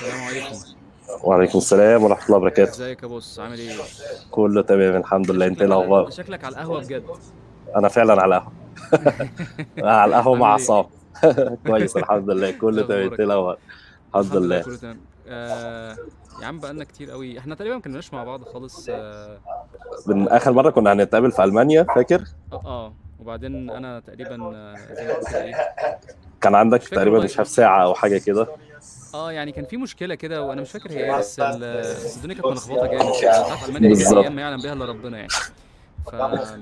السلام عليكم وعليكم السلام ورحمة الله وبركاته ازيك يا بص عامل ايه كله تمام الحمد لله انت ايه شكلك على الاخبار شكلك على القهوه بجد انا فعلا على القهوة على القهوة مع عامل ايه عصام كويس الحمد لله ايه كله تمام انت ايه اخبارك الاخبار الحمد الحمد لله لله كله تمام آه... يا عم بقالنا كتير قوي احنا تقريبا ما كناش مع بعض خالص اه من اخر مرة كنا هنتقابل في المانيا فاكر اه, آه. وبعدين انا تقريبا آه، زي ما تقول كده ايه كان عندك مش فاكر تقريبا والله مش عارف ساعة او حاجة كده اه يعني كان في مشكله كده وانا مش فاكر هي ايه بس ال- بس الدنيا كانت ملخبطه جامد انت عارف المانيا دي كانت بالظبط ايام ما يعلم بها الا ربنا يعني ف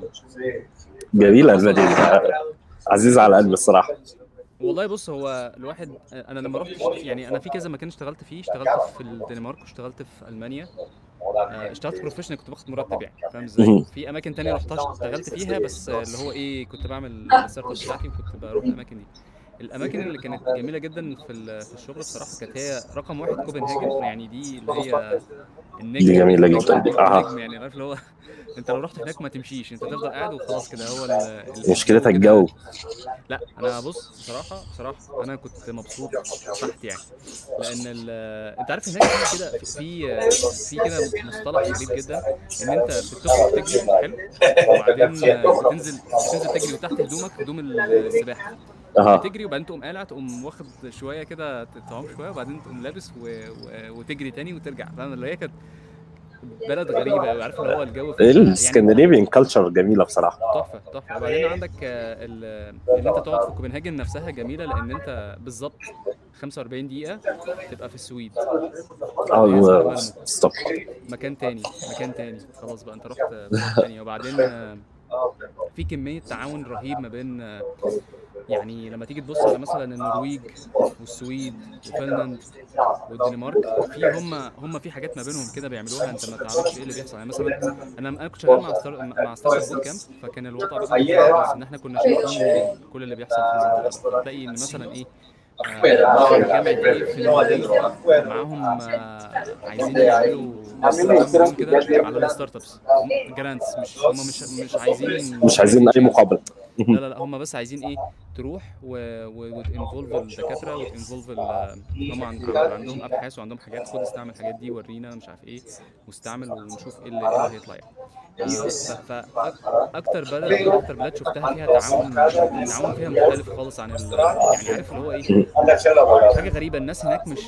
جميلة فحصل المدينة عزيزة على القلب الصراحة والله بص هو الواحد انا لما رحت اشت- يعني انا في كذا مكان اشتغلت فيه اشتغلت في الدنمارك واشتغلت في المانيا آه، اشتغلت بروفيشنال كنت باخد مرتب يعني فاهم ازاي مهم. في اماكن تانية رحتها اشتغلت فيها بس آه، اللي هو ايه كنت بعمل الستارت اب بتاعتي وكنت بروح الاماكن دي الاماكن اللي كانت جميله جدا في ال- في الشغل بصراحه كانت هي رقم واحد كوبنهاجن يعني دي اللي هي دي النجم جميلة النجم جدا النجم اه النجم يعني عارف اللي هو انت لو رحت هناك ما تمشيش انت تفضل قاعد وخلاص كده هو ال- ال- الجو مشكلتها كده الجو لا انا بص بصراحه بصراحه انا كنت مبسوط تحت يعني لان ال... انت عارف هناك في كده في في كده مصطلح غريب جدا ان انت بتخرج تجري حلو وبعدين بتنزل بتنزل تجري وتحت هدومك هدوم السباحه اه بتجري وبعدين تقوم قالع تقوم واخد شويه كده تعوم شويه وبعدين تقوم لابس و... و... وتجري تاني وترجع فاهم اللي هي كانت بلد غريبه أوي، عارف اللي هو الجو فيها يعني الاسكندنافيان كلتشر جميلة بصراحة تحفه تحفه وبعدين عندك آه، ال- ان انت تقعد في كوبنهاجن نفسها جميله لان انت بالظبط 45 دقيقه تبقى في السويد اللي هي اسمها اه مالمو ستوب مكان تاني مكان تاني خلاص بقى انت رحت بلد تانية وبعدين آه، في كميه تعاون رهيب ما بين آه، يعني لما تيجي تبص على مثلا النرويج والسويد وفنلند والدنمارك في هم هم في حاجات ما بينهم كده بيعملوها انت ما تعرفش ايه اللي بيحصل يعني مثلا انا انا كنت شغال مع ستار مع ستارت بوت كامب فكان الوضع بقى مختلف خالص ان احنا كنا شايفين كل اللي بيحصل في المنطقه تلاقي ان مثلا ايه آه، مش عارف جامعه ايه في النرويج معاهم آه، عايزين يعملوا بروجرام كده على الستارت ابس جرانتس مش هم مش مش عايزين مش عايزين اي شهادة مقابل لا لا لا هم بس عايزين ايه تروح وتنفولف الدكاتره وتنفولف هم عن- عندهم ابحاث وعندهم حاجات خد استعمل الحاجات دي ورينا مش عارف ايه واستعمل ونشوف ايه اللي, إيه اللي هيطلع يعني فاكتر بلد اكتر بلاد شفتها فيها تعاون التعاون فيها مختلف خالص عن ال... يعني عارف اللي هو ايه حاجه غريبه الناس هناك مش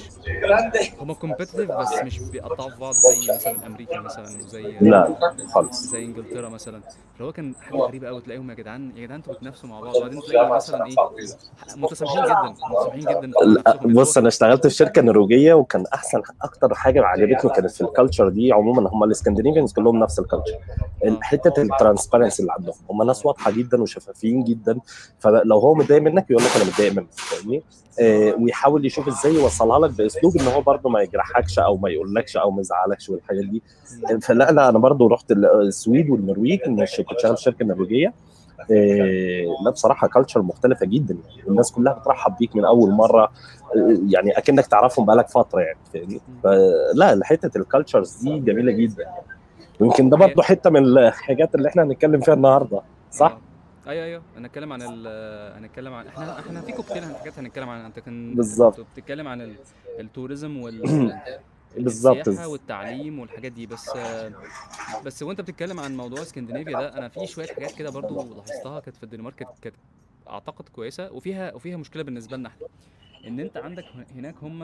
هم كومبetitive بس مش بيقطعوا في بعض زي مثلا امريكا مثلا وزي لا خالص زي انجلترا مثلا فهو كان حاجه غريبه قوي تلاقيهم يا جدعان يا جدعان انتوا بتنافسوا مع بعض وبعدين تلاقي مثلا ايه متسامحين جدا متسامحين جدا في لا، نفسهم اللي بص هو انا اشتغلت في شركه نرويجيه وكان احسن اكتر حاجه عجبتني كانت في الكالتشر دي عموما هم الاسكندنافيانز كلهم نفس الكالتشر اه حته الترانسبيرنسي اللي عندهم هم ناس واضحه جدا وشفافين جدا فلو هو متضايق منك يقول لك انا متضايق منك فاهمني آه ويحاول يشوف ازاي يوصلها لك باسلوب ان هو برده ما يجرحكش او ما يقولكش او ما يزعلكش والحاجات دي مم. فلا لا انا برضو رحت السويد والنرويج مش كنت شغال في شركه نرويجيه إيه، لا بصراحه كالتشر مختلفه جدا الناس كلها بترحب بيك من اول مره إيه، يعني اكنك تعرفهم بقالك فتره يعني فاهمني مم. فلا حته الكالتشرز دي جميله جدا ويمكن ده هي برضه حته من الحاجات اللي احنا هنتكلم فيها النهارده صح؟ اه ايوه ايوه هنتكلم عن ال هنتكلم عن احنا احنا في كوكتيل عن حاجات هنتكلم عنها انت كان بالظبط كنت بتتكلم عن ال- التوريزم وال بالظبط السياحه والتعليم والحاجات دي بس آه، بس وانت بتتكلم عن موضوع اسكندنافيا ده انا في شويه حاجات كده برضو لاحظتها كانت في الدنمارك كانت كانت اعتقد كويسه وفيها وفيها مشكله بالنسبه لنا احنا ان انت عندك هناك هم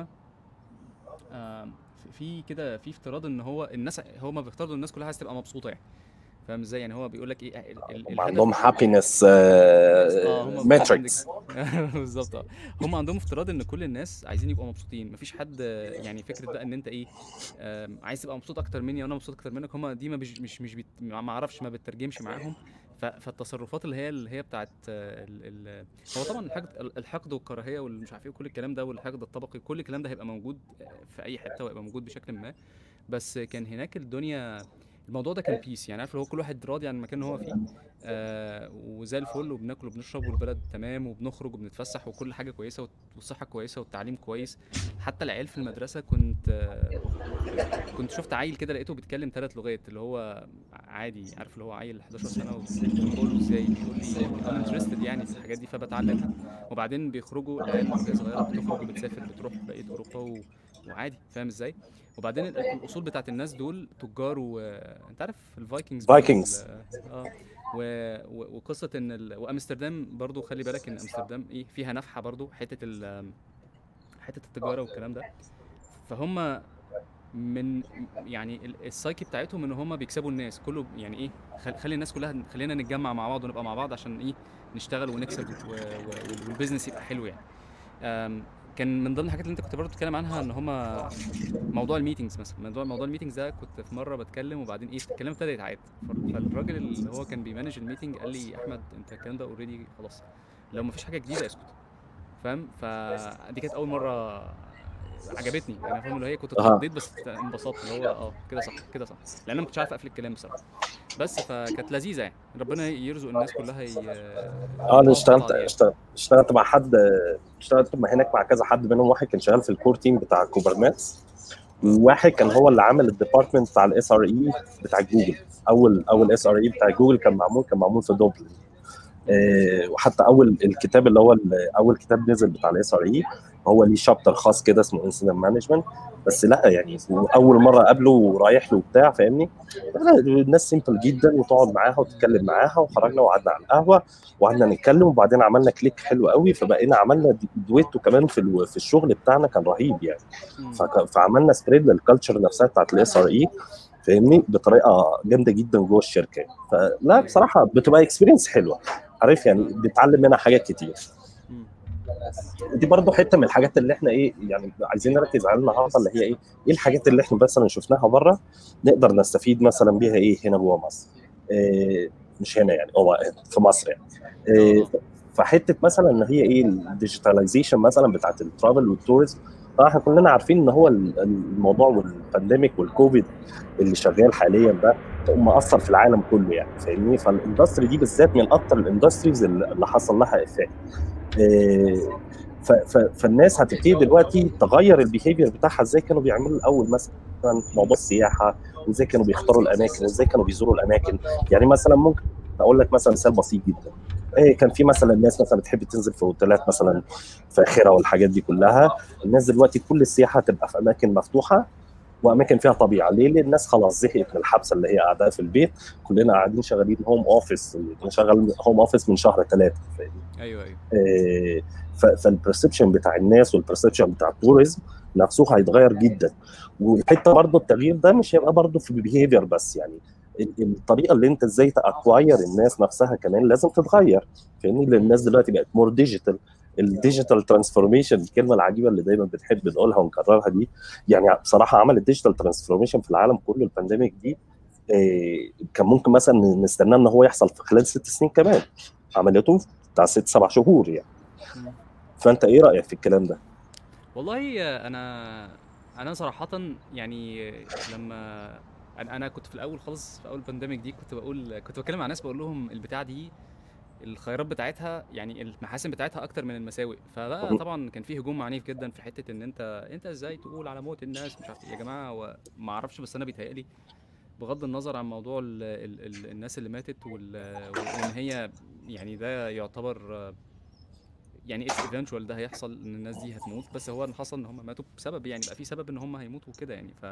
آه، في كده في افتراض ان هو الناس هم بيفترضوا الناس كلها عايزه تبقى مبسوطه يعني فاهم ازاي يعني هو بيقول لك ايه ال- ال- هم الهدف عندهم هابينس اه هم بالظبط ماتريكس عندك بالظبط اه هم عندهم افتراض ان كل الناس عايزين يبقوا مبسوطين مفيش حد يعني فكره بقى ان انت ايه آم، عايز تبقى مبسوط اكتر مني وانا مبسوط اكتر منك هم دي ما بيج- مش مش بيت ما اعرفش ما بترجمش معاهم ف- فالتصرفات اللي هي اللي هي بتاعت آه، ال ال هو طبعا الحقد الحقد والكراهيه والمش عارف ايه وكل الكلام ده والحقد الطبقي كل الكلام ده هيبقى موجود في اي حته وهيبقى موجود بشكل ما بس كان هناك الدنيا الموضوع ده كان بيس يعني عارف اللي هو كل واحد راضي عن المكان اللي هو فيه آه وزي الفل وبناكل وبنشرب والبلد تمام وبنخرج وبنتفسح وكل حاجه كويسه والت- والصحه كويسه والتعليم كويس حتى العيال في المدرسه كنت آه كنت شفت عيل كده لقيته بيتكلم ثلاث لغات اللي هو عادي عارف اللي هو عيل 11 سنه وبقول له ازاي بيقول لي انا انترستد يعني في الحاجات دي فبتعلمها وبعدين بيخرجوا العيال وهي صغيره بتخرج وبتسافر بتروح بقيه اوروبا و... وعادي فاهم ازاي وبعدين ال- الاصول بتاعت الناس دول تجار وانت عارف الفايكنجز برضو فايكنجز ال- اه و... و... وقصه ان ال... وامستردام برضو خلي بالك ان امستردام ايه فيها نفحه برضو حته ال... حته التجاره والكلام ده فهم من يعني ال- السايكي بتاعتهم ان هم بيكسبوا الناس كله يعني ايه خل... خلي الناس كلها خلينا نتجمع مع بعض ونبقى مع بعض عشان ايه نشتغل ونكسب و... و... والبيزنس يبقى حلو يعني أم، كان من ضمن الحاجات اللي انت كنت برضه بتتكلم عنها ان هما موضوع الميتنجز مثلا موضوع موضوع الميتنجز ده كنت في مره بتكلم وبعدين ايه الكلام ابتدى يتعاد ف- فالراجل اللي هو كان بيمانج الميتنج قال لي احمد انت الكلام ده اوريدي خلاص لو مفيش حاجه جديده اسكت فاهم فدي كانت اول مره عجبتني انا فاهم اللي هي كنت أها. اتخضيت بس انبسطت اللي هو اه كده صح كده صح لان انا ما كنتش عارف اقفل الكلام بصراحه بس فكانت لذيذه يعني ربنا يرزق الناس كلها ي... اه انا يقفوا اشتغلت بعض يعني. اشتغلت اشتغلت مع حد اشتغلت مع هناك مع كذا حد منهم واحد كان شغال في الكور تيم بتاع كوبرنيتس وواحد كان هو اللي عامل الديبارتمنت بتاع الاس ار اي بتاع جوجل اول اول اس ار اي بتاع جوجل كان معمول كان معمول في دوبلن آه، وحتى اول الكتاب اللي هو ال- اول كتاب نزل بتاع الاس ار اي هو ليه شابتر خاص كده اسمه انسيدنت مانجمنت بس لا يعني اول مره اقابله ورايح له وبتاع فاهمني لا، الناس سيمبل جدا وتقعد معاها وتتكلم معاها وخرجنا وقعدنا على القهوه وقعدنا نتكلم وبعدين عملنا كليك حلو قوي فبقينا عملنا دويتو كمان في ال- في الشغل بتاعنا كان رهيب يعني مم. فك- فعملنا سبريد للكالتشر نفسها بتاعت الاس ار اي فاهمني بطريقه جامده جدا جوه الشركه فلا بصراحه بتبقى اكسبيرينس حلوه عارف يعني بتتعلم منها حاجات كتير مم. دي برضو حته من الحاجات اللي احنا ايه يعني عايزين نركز عليها النهارده اللي هي ايه ايه الحاجات اللي احنا مثلا شفناها بره نقدر نستفيد مثلا بيها ايه هنا جوه مصر إيه مش هنا يعني هو في مصر يعني إيه آه. فحته مثلا ان هي ايه الديجيتاليزيشن مثلا بتاعت الترافل والتوريزم طبعا احنا كلنا عارفين ان هو ال- الموضوع والبانديميك والكوفيد اللي شغال حاليا ده مأثر في العالم كله يعني فاهمني فالاندستري دي بالذات من اكتر الاندستريز اللي حصل لها افكت ف- ف- فالناس هتبتدي دلوقتي تغير البيهيفير بتاعها ازاي كانوا بيعملوا الاول مثلا موضوع السياحه وازاي كانوا بيختاروا الاماكن وازاي كانوا بيزوروا الاماكن يعني مثلا ممكن اقول لك مثلا مثال بسيط جدا إيه كان في مثلا ناس مثلا بتحب تنزل في اوتيلات مثلا فاخره والحاجات دي كلها الناس دلوقتي كل السياحه تبقى في اماكن مفتوحه واماكن فيها طبيعه ليه؟ لان الناس خلاص زهقت من الحبسه اللي هي قاعده في البيت كلنا قاعدين شغالين هوم اوفيس شغال هوم اوفيس من شهر ثلاثه فاهمني ايوه ايوه إيه، ف- فالبرسبشن بتاع الناس والبرسبشن بتاع التوريزم نفسه هيتغير جدا والحته برضه التغيير ده مش هيبقى برضه في البيهيفير بس يعني ال- الطريقه اللي انت ازاي تاكواير الناس نفسها كمان لازم تتغير فاهمني لان الناس دلوقتي بقت مور ديجيتال الديجيتال ترانسفورميشن الكلمه العجيبه اللي دايما بنحب نقولها ونكررها دي يعني بصراحه عمل الديجيتال ترانسفورميشن في العالم كله البانديميك دي إيه، كان ممكن مثلا نستنى ان هو يحصل في خلال ست سنين كمان عملته بتاع ست سبع شهور يعني مم. فانت ايه رايك في الكلام ده؟ والله انا انا صراحه يعني لما انا انا كنت في الاول خالص في اول بانديميك دي كنت بقول كنت بتكلم مع ناس بقول لهم البتاع دي الخيارات بتاعتها يعني المحاسن بتاعتها اكتر من المساوئ فبقى مهم. طبعا كان فيه هجوم عنيف جدا في حته ان انت انت ازاي تقول على موت الناس مش عارف إيه. يا جماعه هو ما اعرفش بس انا بيتهيألي بغض النظر عن موضوع ال ال ال الناس اللي ماتت وال- وان هي يعني ده يعتبر آه، يعني اتس ايفنتشوال ده هيحصل ان الناس دي هتموت بس هو اللي حصل ان هم ماتوا بسبب يعني بقى في سبب ان هم هيموتوا كده يعني ف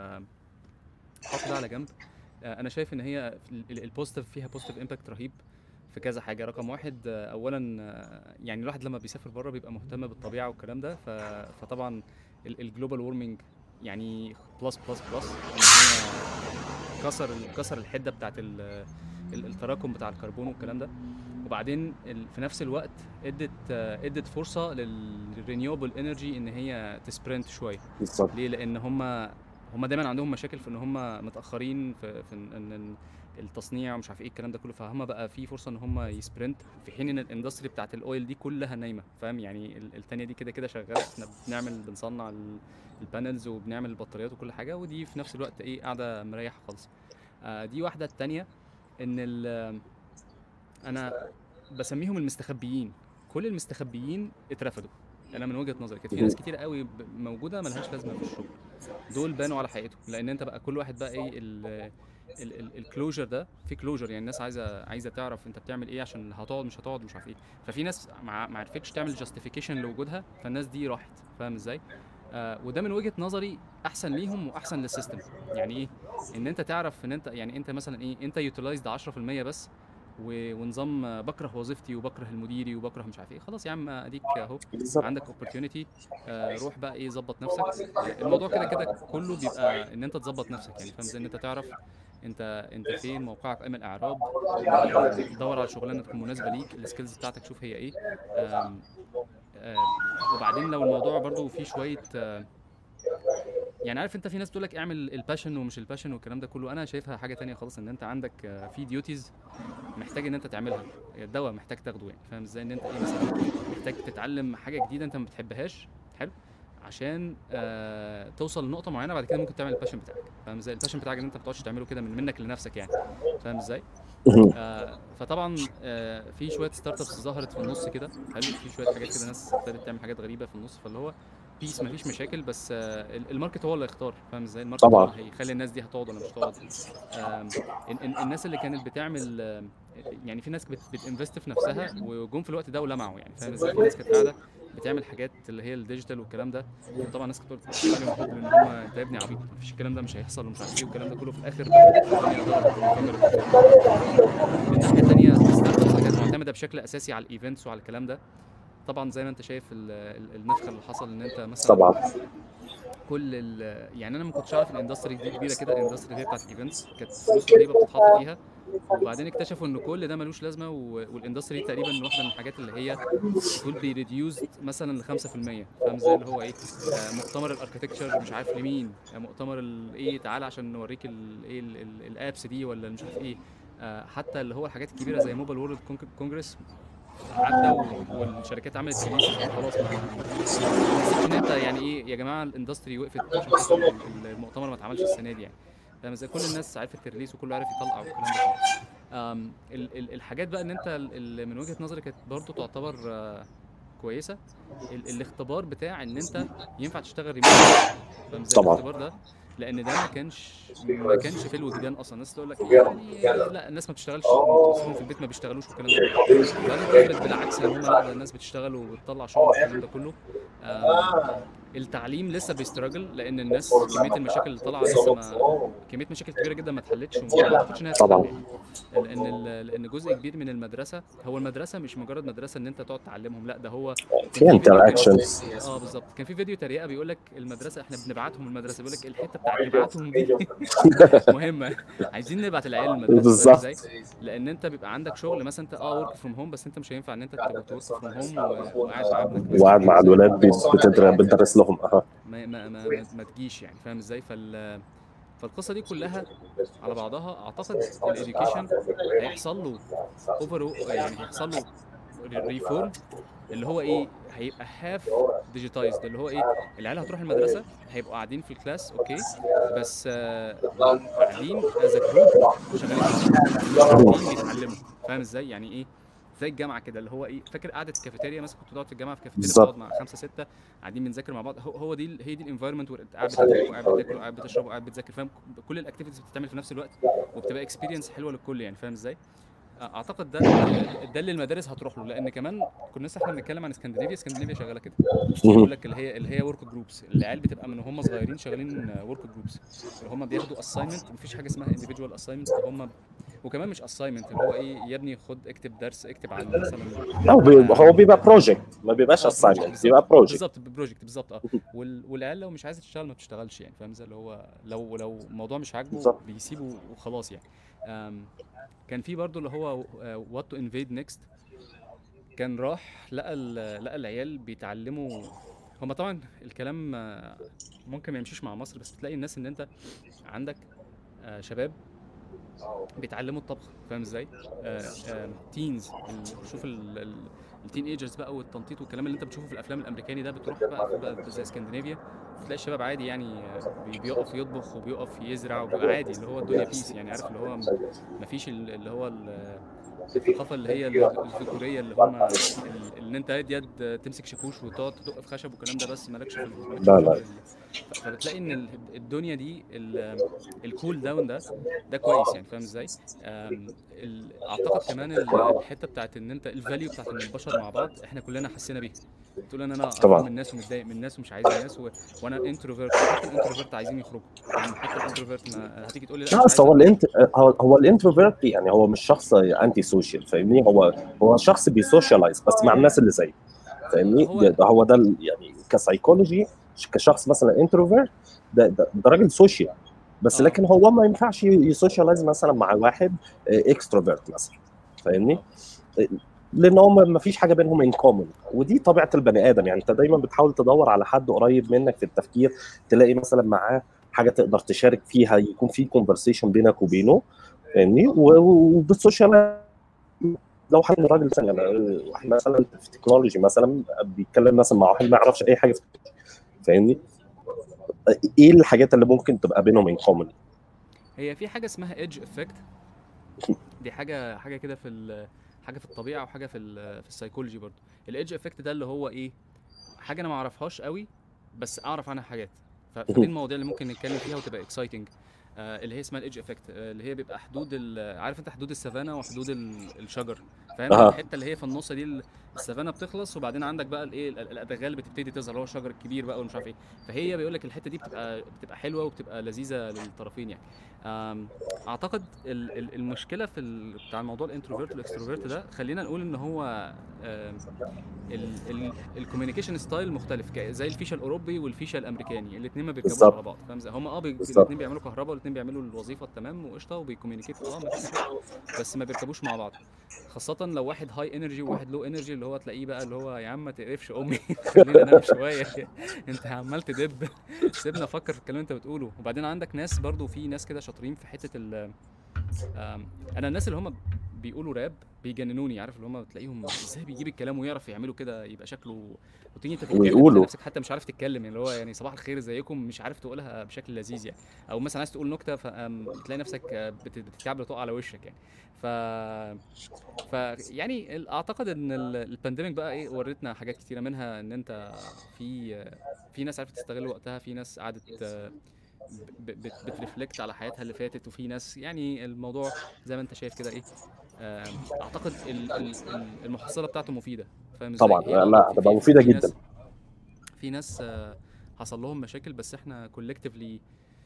حط ده على جنب آه، انا شايف ان هي البوزيتيف فيها بوزيتيف امباكت رهيب في كذا حاجه رقم واحد آه، اولا آه، يعني الواحد لما بيسافر بره بيبقى مهتم بالطبيعه والكلام ده ف... فطبعا الجلوبال وورمنج يعني بلس بلس بلس ان هي كسر كسر الحده بتاعت ال- ال- التراكم بتاع الكربون والكلام ده وبعدين ال- في نفس الوقت ادت آه، ادت فرصه للرينيوبل انرجي ان هي تسبرنت شويه بالظبط ليه لان هم هم دايما عندهم مشاكل في ان هم متاخرين في, في ان إن التصنيع ومش عارف ايه الكلام ده كله فهم بقى في فرصه ان هم يسبرنت في حين ان الاندستري بتاعت الاويل دي كلها نايمه فاهم يعني ال- التانية دي كده كده شغاله احنا بنعمل بنصنع ال- البانلز وبنعمل البطاريات وكل حاجه ودي في نفس الوقت ايه قاعده مريحه خالص آه دي واحده التانية ان ال- انا بسميهم المستخبيين كل المستخبيين اترفضوا انا من وجهه نظري كانت في ناس كتير قوي ب- موجوده ملهاش لازمه في الشغل دول بانوا على حقيقتهم لان انت بقى كل واحد بقى ايه الكلوجر ده في كلوجر يعني الناس عايزه عايزه تعرف انت بتعمل ايه عشان هتقعد مش هتقعد مش عارف ايه ففي ناس ما ما عرفتش تعمل جاستيفيكيشن لوجودها فالناس دي راحت فاهم ازاي آه وده من وجهه نظري احسن ليهم واحسن للسيستم يعني ايه ان انت تعرف ان انت يعني انت مثلا ايه انت يوتيلايزد 10% بس و- ونظام آه، بكره وظيفتي وبكره المديري وبكره مش عارف ايه خلاص يا عم اديك اهو بالظبط عندك اوبورتيونيتي روح بقى ايه ظبط نفسك آه، الموضوع كده كده كله بيبقى ان انت تظبط نفسك يعني فاهم ازاي ان انت تعرف انت انت فين موقعك ايمن اعراب دور على شغلانه تكون مناسبه ليك السكيلز بتاعتك شوف هي ايه آم، آم، وبعدين لو الموضوع برضو فيه شويه آه، يعني عارف انت في ناس بتقول لك اعمل الباشن ومش الباشن والكلام ده كله انا شايفها حاجه تانية خالص ان انت عندك آه، في ديوتيز محتاج ان انت تعملها الدواء محتاج تاخده يعني فاهم ازاي ان انت ايه مثلا محتاج تتعلم حاجه جديده انت ما بتحبهاش حلو عشان آه توصل لنقطه معينه بعد كده ممكن تعمل الباشن بتاعك فاهم ازاي الباشن بتاعك ان انت ما بتقعدش تعمله كده من منك لنفسك يعني فاهم ازاي آه فطبعا آه في شويه ستارت ابس ظهرت في النص كده حلو في شويه حاجات كده ناس ابتدت تعمل حاجات غريبه في النص فاللي هو بيس مفيش مشاكل بس آه ال- الماركت هو اللي هيختار فاهم ازاي الماركت هو طبعا. اللي هيخلي الناس دي هتقعد ولا مش هتقعد آم، ال- ال- الناس اللي كانت بتعمل آم، يعني في ناس بت بتنفست في نفسها وجم في الوقت ده ولمعوا يعني فاهم ازاي في ناس كانت قاعده بتعمل حاجات اللي هي الديجيتال والكلام ده طبعا ناس كانت بتقول عليهم حب ان هم انت يا ابني عبيط مفيش الكلام ده مش هيحصل ومش عارف ايه والكلام ده كله في الاخر الدنيا ضربت وانفجرت من ناحيه تانيه الستارت ابس اللي كانت معتمده بشكل اساسي على الايفنتس وعلى الكلام ده طبعا زي ما انت شايف ال- ال- النفخه اللي حصل ان انت مثلا طبعا كل ال يعني انا ما كنتش عارف الاندستري دي كبيره كده الاندستري دي بتاعت الايفنتس كانت فلوس رهيبه بتتحط فيها وبعدين اكتشفوا ان كل ده ملوش لازمه و- والاندستري دي تقريبا واحده من الحاجات اللي هي تقول بي ريديوزد مثلا ل 5% فاهم ازاي اللي هو ايه آه، مؤتمر الاركتكتشر مش عارف لمين آه، مؤتمر الايه تعالى عشان نوريك الايه الابس دي ولا مش عارف ايه آه، حتى اللي هو الحاجات الكبيره زي موبايل وورلد كونجرس عدى و- والشركات عملت ريليز خلاص ما حسيتش ان انت يعني ايه يا جماعه الاندستري وقفت عشان خاطر ال- ال- المؤتمر ما اتعملش السنه دي يعني فاهم ازاي كل الناس عرفت الريليس وكله عارف يطلع والكلام ده كله آم، ال- ال- الحاجات بقى ان انت ال- ال- من وجهه نظري كانت برضو تعتبر آه، كويسه ال- الاختبار بتاع ان انت ينفع تشتغل ريموت فاهم ازاي طبعا. الاختبار ده لان ده ما كانش ما كانش في الوجدان اصلا الناس تقول لك يعني لا الناس ما بتشتغلش بتسيبهم في البيت ما بيشتغلوش والكلام ده بعدين اتقلبت بالعكس ان هم لا ده الناس بتشتغل وبتطلع شغل والكلام ده كله آم، التعليم لسه بيستراجل لان الناس كميه المشاكل اللي طالعه لسه ما كميه مشاكل كبيره جدا ما اتحلتش وما اعتقدش انها طبعاً. هتتحل يعني. لان ال- لان جزء كبير من المدرسه هو المدرسه مش مجرد مدرسه ان انت تقعد تعلمهم لا ده هو في فيديو انتراكشن اه بالظبط كان في فيديو تريقه بيقول لك المدرسه احنا بنبعتهم المدرسه بيقول لك الحته بتاعت نبعتهم دي مهمه عايزين نبعت العيال المدرسه فاهم بالظبط. ازاي؟ لان انت بيبقى عندك شغل مثلا انت اه ورك فروم هوم بس انت مش هينفع ان انت تبقى ورك فروم هوم وقاعد مع ابنك بس. وقاعد مع الولاد بت- بتدر- بتدرس لهم اها ما ما ما, ما, ما تجيش يعني فاهم ازاي فال فالقصه دي كلها على بعضها اعتقد الاديوكيشن هيحصل له اوفر يعني هيحصل له ريفورم اللي هو ايه هيبقى هاف ديجيتايزد اللي هو ايه العيال هتروح المدرسه هيبقوا قاعدين في الكلاس اوكي بس آه، قاعدين از جروب شغالين مش قاعدين بيتعلموا فاهم ازاي يعني ايه زي الجامعه كده اللي هو ايه فاكر قعده الكافيتيريا مثلا كنت تقعد في الجامعه في الكافيتيريا بالظبط. تقعد مع خمسه سته قاعدين بنذاكر مع بعض هو, هو دي ال- هي دي الانفايرمنت قاعد بتاكل وقاعد بتاكل وقاعد بتشرب وقاعد بتذاكر فاهم كل الاكتيفيتيز بتتعمل في نفس الوقت وبتبقى اكسبيرينس حلوه للكل يعني فاهم ازاي اعتقد ده ده اللي المدارس هتروح له لان كمان كنا لسه احنا بنتكلم عن اسكندنافيا اسكندنافيا شغاله كده بيقول لك اللي هي اللي هي ورك جروبس العيال بتبقى من هم صغيرين شغالين ورك جروبس اللي هم بياخدوا اساينمنت مفيش حاجه اسمها individual اساينمنت هم وكمان مش اساينمنت اللي هو ايه يا ابني خد اكتب درس اكتب عن مثلا لا بي- هو بيبقى بروجكت ما بيبقاش آه، اساينمنت project بيبقى بروجكت بالظبط بروجكت بالظبط اه وال- والعيال لو مش عايزه تشتغل ما بتشتغلش يعني فاهم ازاي اللي هو لو لو الموضوع مش عاجبه بالظبط. بيسيبه وخلاص يعني آم، كان في برضو اللي هو وات تو انفيد نيكست كان راح لقى ال- لقى العيال بيتعلموا هما طبعا الكلام آه، ممكن ما يمشيش مع مصر بس بتلاقي الناس ان انت عندك آه، شباب بيتعلموا الطبخ فاهم ازاي؟ تينز شوف التين ايجرز بقى والتنطيط والكلام اللي انت بتشوفه في الافلام الامريكاني ده بتروح بقى, بقى زي اسكندنافيا تلاقي الشباب عادي يعني آه، بي- بيقف يطبخ وبيقف يزرع وبيبقى عادي اللي هو الدنيا بيس يعني عارف اللي هو مفيش ال- اللي هو ال- الثقافه اللي هي الذكوريه اللي هم ال- اللي انت يد يد تمسك شاكوش وتقعد تدق في خشب والكلام ده بس مالكش في ال- مالكش لا، في لا. الشغل ال- فبتلاقي ان ال- الدنيا دي الكول داون ده ده كويس يعني فاهم ازاي آم، ال- اعتقد كمان ال- الحته بتاعت ان انت الفاليو بتاعت ان البشر مع بعض احنا كلنا حسينا بيها تقول ان انا طبعاً. قرفان من الناس ومتضايق من الناس ومش عايز الناس و... وانا انتروفيرت حتى الانتروفيرت عايزين يخرجوا يعني حتى الانتروفيرت ما هتيجي تقول لي لا مش بس عايز هو أخرج. الانت هو هو الانتروفيرت يعني هو مش شخص انتي سوشيال فاهمني هو هو شخص بيسوشيالايز بس مع الناس اللي زيه فاهمني هو- ده, ده هو ده ال- يعني كسايكولوجي كشخص مثلا انتروفيرت ده, ده, ده راجل سوشيال بس آه. لكن هو ما ينفعش يسوشيالايز مثلا مع واحد اكستروفيرت مثلا فاهمني لان هو ما فيش حاجه بينهم ان كومن ودي طبيعه البني ادم يعني انت دايما بتحاول تدور على حد قريب منك في التفكير تلاقي مثلا معاه حاجه تقدر تشارك فيها يكون في كونفرسيشن بينك وبينه فاهمني و- و- وبالسوشيال لو حد من راجل مثلا يعني واحد مثلا في تكنولوجي مثلا بيتكلم مثلا مع واحد ما يعرفش اي حاجه في التكنولوجي فاهمني ايه الحاجات اللي ممكن تبقى بينهم ان كومن هي في حاجه اسمها ايدج افكت دي حاجه حاجه كده في ال- حاجه في الطبيعه وحاجه في ال- في السايكولوجي برضو الايدج افكت ده اللي هو ايه حاجه انا ما اعرفهاش قوي بس اعرف عنها حاجات ف- فدي المواضيع اللي ممكن نتكلم فيها وتبقى اكسايتنج اللي هي اسمها الايدج افكت اللي هي بيبقى حدود ال- عارف انت حدود السافانا وحدود ال- الشجر فاهم أها. الحته اللي هي في النص دي ال- السافانا بتخلص وبعدين عندك بقى الايه ال- الادغال بتبتدي تظهر اللي هو الشجر الكبير بقى ومش عارف ايه فهي بيقول لك الحته دي بتبقى بتبقى حلوه وبتبقى لذيذه للطرفين يعني آم، اعتقد ال- ال- المشكله في ال- بتاع الموضوع الانتروفيرت والاكستروفيرت ده خلينا نقول ان هو الكوميونيكيشن ستايل مختلف ك- زي الفيشه الاوروبي والفيشه الامريكاني الاثنين ما بيركبوش بالظبط. على بعض فاهم ازاي هم اه بي- بالظبط. الاثنين بيعملوا كهرباء والاثنين بيعملوا الوظيفه التمام وقشطه وبيكوميونيكيتوا اه مفيش مشكله بس ما بيركبوش مع بعض خاصة لو واحد هاي انرجي وواحد لو انرجي اللي هو تلاقيه بقى اللي هو يا عم ما تقرفش امي خلينا ننام شوية انت عمال تدب سيبنا افكر في الكلام اللي انت بتقوله وبعدين عندك ناس برضو في ناس كده شاطرين في حتة ال آم، انا الناس اللي هم بيقولوا راب بيجننوني عارف اللي هم تلاقيهم ازاي بيجيب الكلام ويعرف يعملوا كده يبقى شكله وتيجي انت تتكلم ويقولوا. تلاقي نفسك حتى مش عارف تتكلم يعني اللي هو يعني صباح الخير ازيكم مش عارف تقولها بشكل لذيذ يعني او مثلا عايز تقول نكته فتلاقي نفسك آه، بت- بتتكعبل وتقع على وشك يعني ف ف يعني ال- اعتقد ان ال- البانديميك بقى ايه ورتنا حاجات كتيره منها ان انت في في ناس عرفت تستغل وقتها في ناس قعدت آه، ب- ب- بت- بترفلكت على حياتها اللي فاتت وفي ناس يعني الموضوع زي ما انت شايف كده ايه آم، اعتقد ال- ال- ال- المحصله بتاعته مفيده فاهم ازاي طبعاً، هي لا، آه، لا، في- هتبقى في- مفيدة في جداً. ناس- في ناس آه، حصل لهم مشاكل بس احنا كولكتيفلي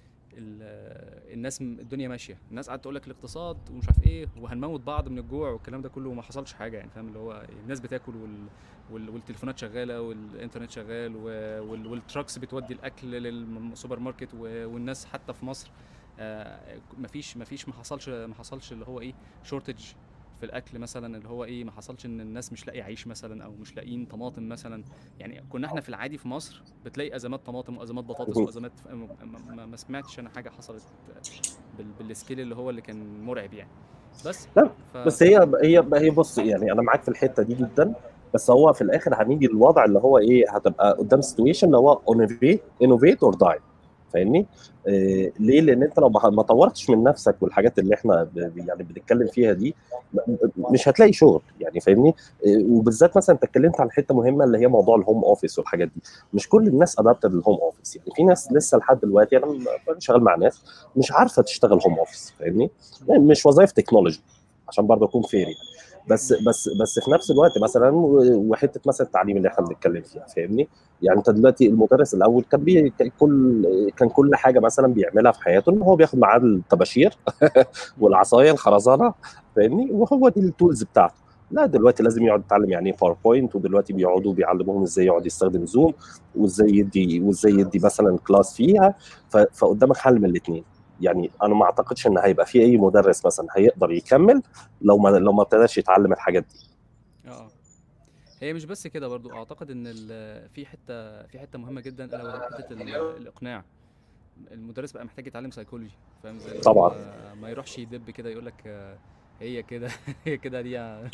الناس م- الدنيا ماشيه الناس قاعده تقول لك الاقتصاد ومش عارف ايه وهنموت بعض من الجوع والكلام ده كله وما حصلش حاجه يعني فاهم اللي هو الناس بتاكل وال... وال... والتليفونات شغاله والانترنت شغال و... وال... والتراكس بتودي الاكل للسوبر ماركت و... والناس حتى في مصر آه، مفيش مفيش ما حصلش ما حصلش اللي هو ايه شورتج في الاكل مثلا اللي هو ايه ما حصلش ان الناس مش لاقي عيش مثلا او مش لاقيين طماطم مثلا يعني كنا احنا في العادي في مصر بتلاقي ازمات طماطم وازمات بطاطس مهم. وازمات ما, ما, ما سمعتش انا حاجه حصلت بال بالسكيل اللي هو اللي كان مرعب يعني بس لا، ف... بس هي هي هي بص يعني انا معاك في الحته دي جدا بس هو في الاخر هنيجي للوضع اللي هو ايه هتبقى قدام سيتويشن اللي هو انوفيت اور داي فاهمني؟ إيه ليه؟ لان انت لو ما ما طورتش من نفسك والحاجات اللي احنا ب- يعني بنتكلم فيها دي م- مش هتلاقي شغل يعني فاهمني؟ إيه وبالذات مثلا انت اتكلمت عن حته مهمه اللي هي موضوع الهوم اوفيس والحاجات دي مش كل الناس ادابتد للهوم اوفيس يعني في ناس لسه لحد دلوقتي انا م- أنا شغال مع ناس مش عارفه تشتغل هوم اوفيس فاهمني؟ يعني مش وظائف تكنولوجي عشان برضه اكون فير يعني بس بس بس في نفس الوقت مثلا و- وحته مثلا التعليم اللي احنا بنتكلم فيها فاهمني؟ يعني انت دلوقتي المدرس الاول كان بي كان كل كان كل حاجه مثلا بيعملها في حياته ان هو بياخد معاه الطباشير والعصايه الخرزانه فاهمني؟ وهو دي التولز بتاعته لا دلوقتي لازم يقعد يتعلم يعني ايه باوربوينت ودلوقتي بيقعدوا بيعلموهم ازاي يقعد يستخدم زوم وازاي يدي وازاي يدي مثلا كلاس فيها ف- فقدامك حل من الاثنين يعني انا ما اعتقدش ان هيبقى في اي مدرس مثلا هيقدر يكمل لو ما لو ما ابتداش يتعلم الحاجات دي اه هي مش بس كده برضو اعتقد ان ال- في حته في حته مهمه جدا الا وهي حته ال- الاقناع المدرس بقى محتاج يتعلم سايكولوجي فاهم ازاي اللي طبعاً. هو ما يروحش يدب كده يقول لك هي كده هي كده دي لا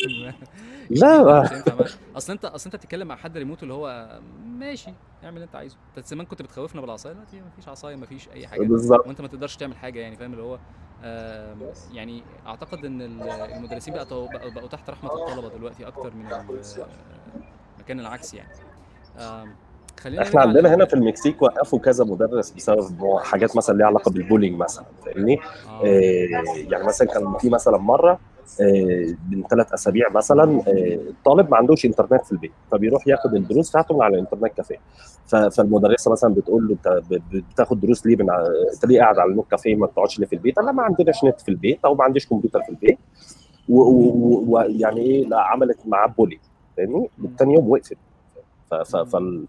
مش هينفع معاك. اصل انت اصل انت بتتكلم مع حد ريموت اللي هو ماشي اعمل اللي انت عايزه انت زمان كنت بتخوفنا بالعصايه دلوقتي مفيش عصايه مفيش اي حاجه بالظبط وانت ما تقدرش تعمل حاجه يعني فاهم اللي هو آم، يعني اعتقد ان ال- المدرسين بقى بقوا, بقوا تحت رحمه الطلبه دلوقتي اكتر من ال- مكان العكس يعني آم، خلينا احنا نرجع عندنا لل- هنا في المكسيك وقفوا كذا مدرس بسبب مو- حاجات مثلا ليها علاقه بالبولينج مثلا فاهمني؟ اه آه، يعني مثلا كان في مثلا مره آه، من ثلاث اسابيع مثلا آه، الطالب ما عندوش انترنت في البيت فبيروح ياخد الدروس بتاعته من على الانترنت كافيه ف- فالمدرسه مثلا بتقول له انت ب- ب- بتاخد دروس ليه من ع- انت ليه قاعد على النت كافيه ما بتقعدش ليه في البيت؟ قال لا ما عندناش نت في البيت او ما عنديش كمبيوتر في البيت ويعني ايه لا عملت معاه بولي فاهمني؟ تاني يوم وقفت ف- ف- فال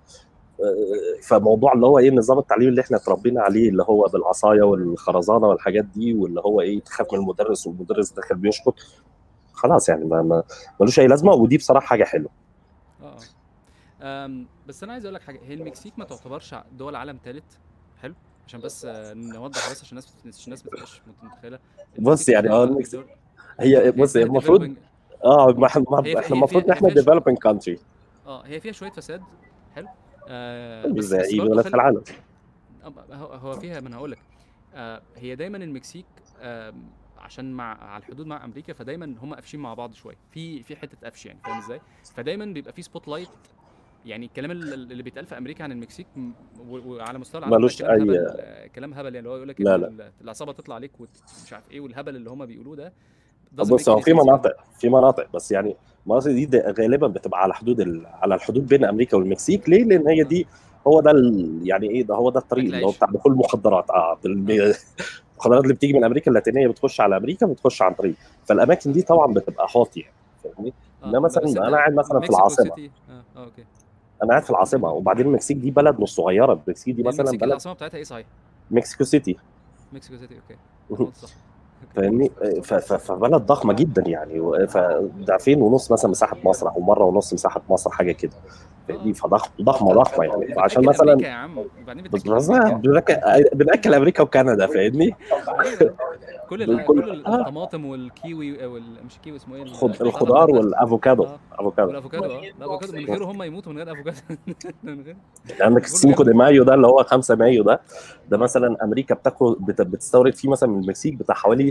فموضوع اللي هو ايه نظام التعليم اللي احنا اتربينا عليه اللي هو بالعصايه والخرزانه والحاجات دي واللي هو ايه تخاف من المدرس والمدرس داخل بيشخط خلاص يعني ما ما- ملوش اي لازمه ودي بصراحه حاجه حلوه اه اه أم، بس انا عايز اقول لك حاجه هي المكسيك ما تعتبرش ع- دول عالم ثالث حلو عشان بس آه، نوضح بس عشان الناس بت- عشان الناس ما تبقاش متخيله بص المكسيك يعني مش اه دولة- المكسيك دول- هي هي بص هي اسمها المفروض developing- اه ما احنا ما- هي في- احنا هي المفروض فيها- ان احنا هي فيها- ديفلوبينج كانتري اه هي فيها شويه فساد حلو آه بس زي بس اي برضه بلد في خلي العالم أم- هو هو فيها ما انا هقول لك آه هي دايما المكسيك آه عشان مع على الحدود مع امريكا فدايما هم قافشين مع بعض شويه في في حته قفش يعني فاهم ازاي فدايما بيبقى في سبوت لايت يعني الكلام ال- اللي بيتقال في امريكا عن المكسيك م- و- وعلى مستوى العالم ده ملوش كلام أي- هبل آه، كلام هبل يعني اللي هو يقول لك لا، إن لا. ال- العصابه تطلع عليك ومش عارف ايه والهبل اللي هم بيقولوه ده doesn't بص make هو any في sense. مناطق في مناطق بس يعني المناطق دي ده غالبا بتبقى على حدود ال... على الحدود بين امريكا والمكسيك ليه؟ لان هي دي هو ده ال... يعني ايه ده هو ده الطريق أكل اللي هو عيش. بتاع دخول المخدرات اه بال- المخدرات اللي بتيجي من امريكا اللاتينيه بتخش على امريكا بتخش عن طريق فالاماكن دي طبعا بتبقى حاطي يعني فاهمني؟ آه، إنما مثلاً بس أنت أنا قاعد مثلاً في مكسيكو العاصمة. سيتي- اه اه اوكي انا قاعد في العاصمه وبعدين المكسيك دي بلد مش صغيره المكسيك دي مثلا المكسيك بلد العاصمه بتاعتها ايه صحيح؟ مكسيكو سيتي مكسيكو سيتي اوكي مهم. قلت صح أوكي. فاهمني ف- ف- فبلد ضخمه جدا يعني و- فضعفين ونص مثلا مساحه مصر او مره ونص مساحه مصر حاجه كده فاهمني فضخم ضخمه ضخمه يعني فعشان بتأكل مثلا امريكا يا عم وبعدين بتأكل بس أمريكا. بناكل بناكل امريكا وكندا فاهمني أيوة. كل ال- كل- كل آه. الطماطم والكيوي وال مش الكيوي اسمه ايه ال- الخض- السلطة الخضار ده. والافوكادو آه. افوكادو والافوكادو اه الافوكادو من غيره هم يموتوا من غير افوكادو من غير عندك كله السينكو دي جنب. مايو ده اللي هو 5 مايو ده ده مثلا امريكا بتاخد بت- بتستورد فيه مثلا من المكسيك بتاع حوالي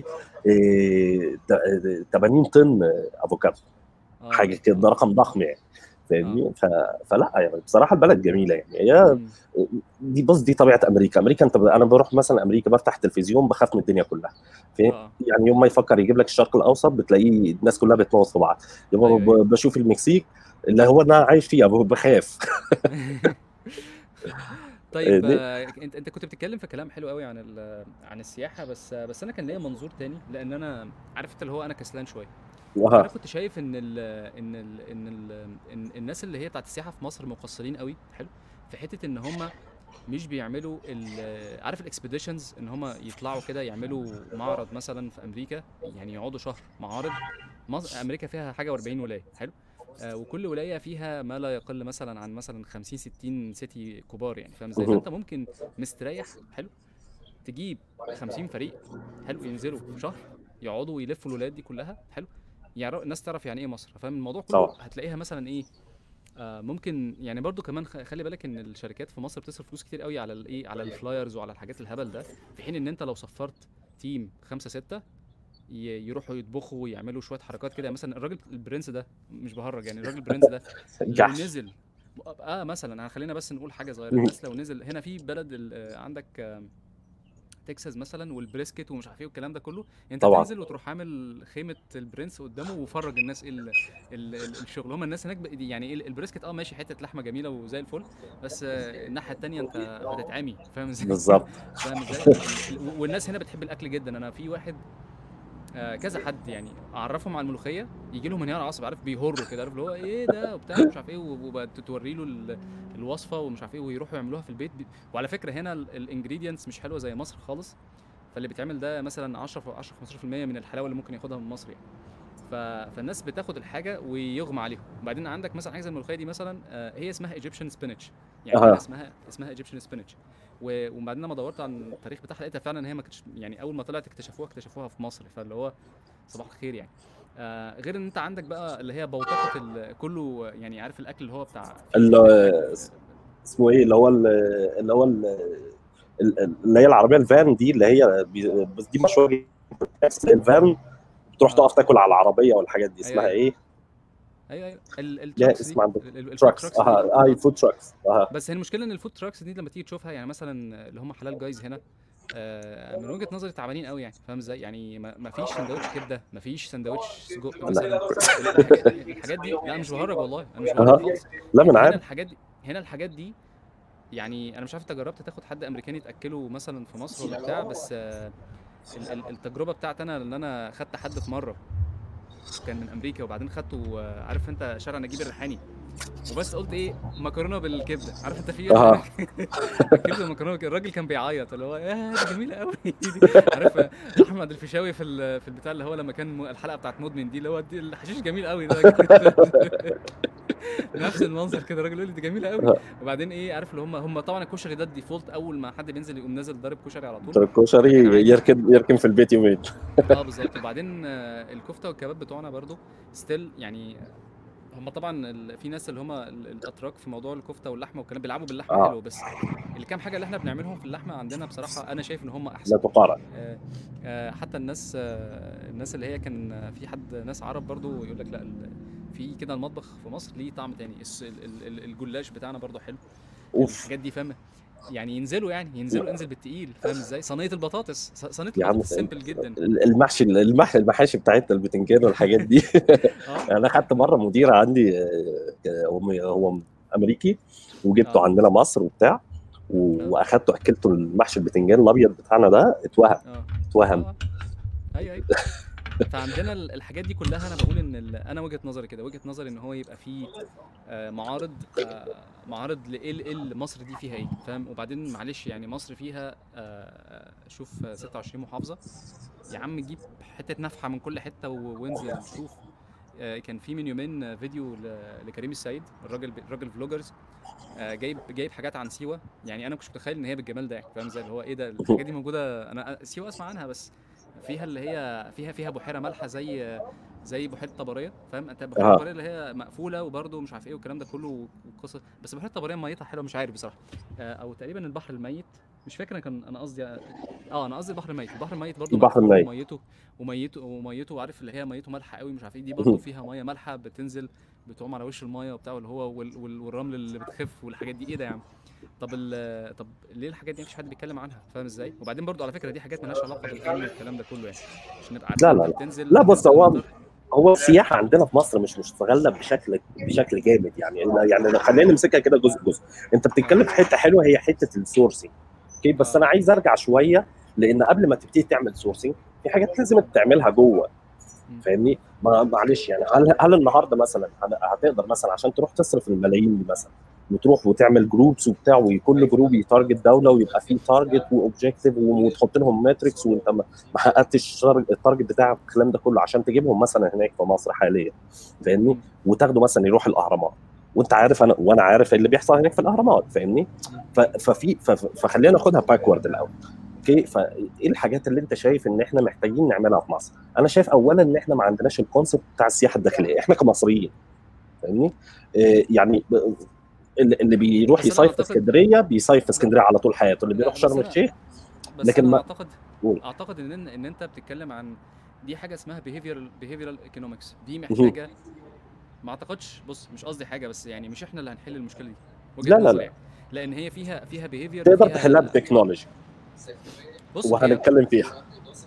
إيه، ت- 80 طن افوكادو آه. حاجه كده ده رقم ضخم يعني فاهمني ف... فلا يعني بصراحه البلد جميله يعني هي مم. دي بص دي طبيعه امريكا امريكا انت ب... انا بروح مثلا امريكا بفتح التلفزيون بخاف من الدنيا كلها فاهم اه يعني يوم ما يفكر يجيب لك الشرق الاوسط بتلاقيه الناس كلها بتموت في بعض يوم أيوة، ب... أيوة. بشوف المكسيك اللي هو انا عايش فيها ب- بخاف طيب إيه؟ آه، انت انت كنت بتتكلم في كلام حلو قوي عن ال- عن السياحه بس بس انا كان ليا منظور تاني لان انا عارف انت اللي هو انا كسلان شويه انا وها كنت شايف ان ال ان ال ان ال إن الناس اللي هي بتاعت السياحه في مصر مقصرين قوي حلو في حته ان هم مش بيعملوا ال- عارف الاكسبيديشنز ان هم يطلعوا كده يعملوا معرض مثلا في امريكا يعني يقعدوا شهر معارض مصر امريكا فيها حاجه و40 ولايه حلو آه وكل ولايه فيها ما لا يقل مثلا عن مثلا 50 60 سيتي كبار يعني فاهم ازاي مهم. فانت ممكن مستريح حلو تجيب 50 فريق حلو ينزلوا في شهر يقعدوا يلفوا الولايات دي كلها حلو يعني الناس تعرف يعني ايه مصر فاهم الموضوع كله طبعا. هتلاقيها مثلا ايه آه ممكن يعني برضو كمان خ- خلي بالك ان الشركات في مصر بتصرف فلوس كتير قوي على الايه على الفلايرز وعلى الحاجات الهبل ده في حين ان انت لو صفرت تيم خمسة ستة ي- يروحوا يطبخوا ويعملوا شويه حركات كده مثلا الراجل البرنس ده مش بهرج يعني الراجل البرنس ده لو جحش نزل اه مثلا خلينا بس نقول حاجه صغيره مم. الناس لو نزل هنا في بلد ال- آه، عندك آه، تكساس مثلا والبريسكت ومش عارف ايه والكلام ده كله انت طبعا. تنزل وتروح عامل خيمه البرنس قدامه وفرج الناس ايه ال- ال- ال- الشغل هم الناس هناك ب- يعني ايه البريسكت اه ماشي حته لحمه جميله وزي الفل بس آه، الناحيه التانيه انت هتتعمي فاهم ازاي بالظبط فاهم ازاي ال- ال- والناس هنا بتحب الاكل جدا انا في واحد آه، كذا حد يعني اعرفهم على الملوخيه يجي لهم انهيار عصب عارف بيهروا كده عارف اللي هو ايه ده وبتاع مش عارف ايه وتوري له ال- الوصفه ومش عارف ايه ويروحوا يعملوا في البيت بي- وعلى فكره هنا الانجريدينتس مش حلوه زي مصر خالص فاللي بيتعمل ده مثلا 10 10 15% من الحلاوه اللي ممكن ياخدها من مصر يعني ف... فالناس بتاخد الحاجه ويغمى عليها وبعدين عندك مثلا حاجه زي الملوخيه دي مثلا آه، هي اسمها ايجيبشن سبينش يعني أها. هي اسمها اسمها ايجيبشن سبينش وبعدين لما دورت عن التاريخ بتاعها لقيتها فعلا ان هي ما كانتش يعني اول ما طلعت اكتشفوها اكتشفوها في مصر فاللي هو صباح الخير يعني آه غير ان انت عندك بقى اللي هي بوتقه ال- كله يعني عارف الاكل اللي هو بتاع ال- اسمه ايه اللي هو ال- اللي هو ال- ال- اللي هي العربيه الفان دي اللي هي بي- بس دي مشهوره جدا الفان بتروح آه. تقف تاكل على العربيه والحاجات دي اسمها أيوة. ايه؟ ايوه ايوه ال- لا التراكس دي اسم عندك ال- ال- الفود تراكس تراكس دي اه اي فود تراكس اه بس هي المشكله ان الفود تراكس دي لما تيجي تشوفها يعني مثلا اللي هم حلال جايز هنا آه، من وجهه نظري تعبانين قوي يعني فاهم ازاي يعني ما ما فيش سندوتش كبده ما فيش سندوتش سجق لا مثلا الحاجات الحاجات دي لا مش بهرج والله انا مش بهرج اه خالص لا من هنا عارف الحاجات دي هنا الحاجات دي يعني انا مش عارف انت جربت تاخد حد امريكاني تاكله مثلا في مصر ولا بتاع بس آه، ال- ال- التجربه بتاعتي انا ان انا خدت حد في مره كان من امريكا وبعدين خدته آه، عارف انت شارع نجيب الريحاني وبس قلت ايه مكرونه بالكبده عارف انت في اه الكبده والمكرونه بالكبدة. الراجل كان بيعيط اللي هو يا دي جميله قوي دي عارف آه، احمد الفيشاوي في ال- في البتاع اللي هو لما كان م- الحلقه بتاعت مدمن دي اللي هو دي الحشيش جميل قوي ده نفس المنظر كده الراجل يقول لي دي جميله قوي آه. وبعدين ايه عارف اللي هم هم طبعا الكشري ده الديفولت اول ما حد بينزل يقوم نازل ضارب كشري على طول الكشري لكن عادي يركن يركن في البيت يومين اه بالظبط وبعدين آه، الكفته والكباب بتوعنا برضو ستيل يعني هم طبعا ال- في ناس اللي هم ال- الاتراك في موضوع الكفته واللحمه والكلام بيلعبوا باللحمه اه حلو بس الكام حاجه اللي احنا بنعملهم في اللحمه عندنا بصراحه انا شايف ان هم لا احسن تقارن آه، آه، حتى الناس آه، الناس اللي هي كان في حد ناس عرب برضو يقول لك لا ال- في كده المطبخ في مصر ليه طعم تاني الس- ال- ال- ال- الجلاش بتاعنا برضو حلو اوف الحاجات دي فاهم يعني ينزلوا يعني ينزلوا انزل بالتقيل فاهم ازاي صينيه البطاطس ص- صينيه يا عم البطاطس سيمبل جدا المحشي المح المحاشي بتاعتنا البتنجان والحاجات دي اه انا خدت مره مدير عندي آه، هو هو امريكي وجبته اه عندنا مصر وبتاع و- اه واخدته اكلته المحشي البتنجان الابيض بتاعنا ده اتوهم اه اتوهم اه ايوه ايوه فعندنا ال- الحاجات دي كلها انا بقول ان ال- انا وجهه نظري كده وجهه نظري ان هو يبقى فيه آه، معارض آه، معارض لايه ال- إيه اللي مصر دي فيها ايه فاهم وبعدين معلش يعني مصر فيها آه، شوف آه، 26 محافظه يا عم جيب حته نفحه من كل حته و- وانزل شوف آه، كان في من يومين آه، فيديو ل- لكريم السيد الراجل الراجل فلوجرز آه، جايب جايب حاجات عن سيوه يعني انا كنتش متخيل ان هي بالجمال ده يعني فاهم زي اللي هو ايه ده الحاجات دي موجوده انا سيوه اسمع عنها بس فيها اللي هي فيها فيها بحيره مالحه زي زي بحيره طبريه فاهم انت بحيره اه طبريه اللي هي مقفوله وبرده مش عارف ايه والكلام ده كله وقصه بس بحيره طبريه ميتها حلوه مش عارف بصراحه آه، او تقريبا البحر الميت مش فاكر انا كان انا قصدي اه انا قصدي البحر الميت البحر الميت برضه البحر مقفول الميت وميته وميته وميته عارف اللي هي ميته مالحه قوي مش عارف ايه دي برضه فيها ميه مالحه بتنزل بتعوم على وش الميه وبتاع واللي هو وال وال والرمل اللي بتخف والحاجات دي ايه ده يا عم طب ال- طب ليه الحاجات دي مفيش حد بيتكلم عنها فاهم ازاي وبعدين برضو على فكره دي حاجات مالهاش علاقه بالامن والكلام ده كله يعني عشان نبقى لا عارفين لا انت لا بتنزل لا بص بتنزل هو مطار هو السياحه عندنا في مصر مش مستغله بشكل بشكل جامد يعني يعني لو خلينا نمسكها كده جزء جزء انت اه بتتكلم في حته حلوه هي حته السورسنج اوكي بس اه انا عايز ارجع شويه لان قبل ما تبتدي تعمل سورسنج في حاجات لازم تعملها جوه مم. فاهمني ما معلش يعني هل هل النهارده مثلا هل- هتقدر مثلا عشان تروح تصرف الملايين دي مثلا وتروح وتعمل جروبس وبتاع وكل جروب يتارجت دوله ويبقى فيه تارجت واوبجيكتيف وتحط لهم ماتريكس وانت ما ما حققتش الشر- التارجت بتاعك الكلام ده كله عشان تجيبهم مثلا هناك في مصر حاليا فاهمني مم. وتاخده مثلا يروح الاهرامات وانت عارف انا وانا عارف اللي بيحصل هناك في الاهرامات فاهمني مم. ف- ففي ف- فخلينا ناخدها باكورد الاول اوكي فايه الحاجات اللي انت شايف ان احنا محتاجين نعملها في مصر انا شايف اولا ان احنا ما عندناش الكونسيبت بتاع السياحه الداخليه احنا كمصريين فاهمني آه، يعني ب- اللي اللي بيروح بس انا يصيف في اعتقد اسكندريه بيصيف في اسكندريه على طول حياته اللي لا بيروح بس شرم انا الشيخ بس لكن انا ما اعتقد قول اعتقد ان ان انت بتتكلم عن دي حاجه اسمها behavioral behavioral economics دي مهم. محتاجه ما اعتقدش بص مش قصدي حاجه بس يعني مش احنا اللي هنحل المشكله دي وجهه لا لا نظري لا يعني لان هي فيها فيها behavior تقدر تحلها وفيها بتكنولوجي بص هي وهنتكلم فيها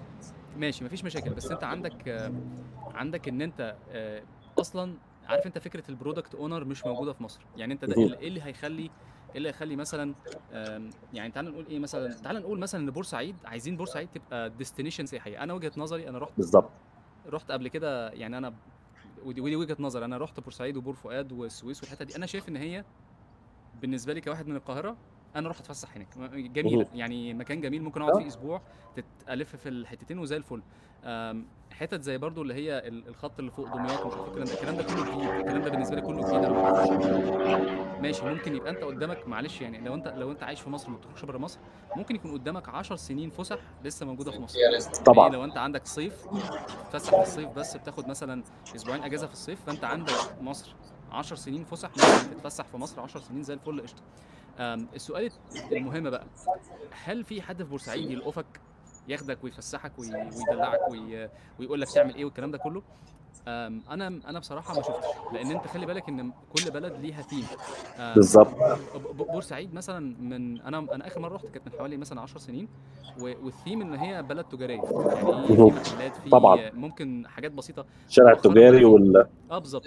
ماشي مفيش مشاكل بس انت عندك آه، عندك ان انت آه، اصلا عارف انت فكره البرودكت اونر مش موجوده في مصر يعني انت ده مهم. ايه اللي هيخلي ايه اللي هيخلي مثلا آم، يعني تعال نقول ايه مثلا تعال نقول مثلا ان بورسعيد عايزين بورسعيد تبقى ديستنيشن سياحيه انا وجهه نظري انا رحت بالظبط رحت قبل كده يعني انا ودي, ودي وجهه نظر انا رحت بورسعيد وبور فؤاد والسويس والحته دي انا شايف ان هي بالنسبه لي كواحد من القاهره انا اروح اتفسح هناك م- جميله مهم. يعني مكان جميل ممكن اقعد اه فيه اسبوع تتالف في الحتتين وزي الفل آم، حتت زي برضو اللي هي ال- الخط اللي فوق دمياط ومش عارف إيه الكلام ده الكلام ده كله جديد الكلام ده بالنسبه لي كله جديد انا ما اعرفوش ماشي ممكن يبقى انت قدامك معلش يعني لو انت لو انت عايش في مصر ما بتخرجش بره مصر ممكن يكون قدامك 10 سنين فسح لسه موجوده في مصر يعني ايه طبعا لو انت عندك صيف تتفسح في الصيف بس بتاخد مثلا اسبوعين اجازه في الصيف فانت عندك مصر 10 سنين فسح ممكن تتفسح في مصر 10 سنين زي الفل قشطه آم، السؤال المهم بقى هل في حد في بورسعيد يلقفك ياخدك ويفسحك وي- ويدلعك وي- ويقول لك تعمل ايه والكلام ده كله أم، انا انا بصراحه ما شفتش لان انت خلي بالك ان كل بلد ليها ثيم بالظبط ب- بورسعيد مثلا من انا انا اخر مره رحت كانت من حوالي مثلا 10 سنين و- والثيم ان هي بلد تجاريه يعني في مهم. محلات في طبعا. ممكن حاجات بسيطه الشارع مؤخراً التجاري بقى- وال اه بالظبط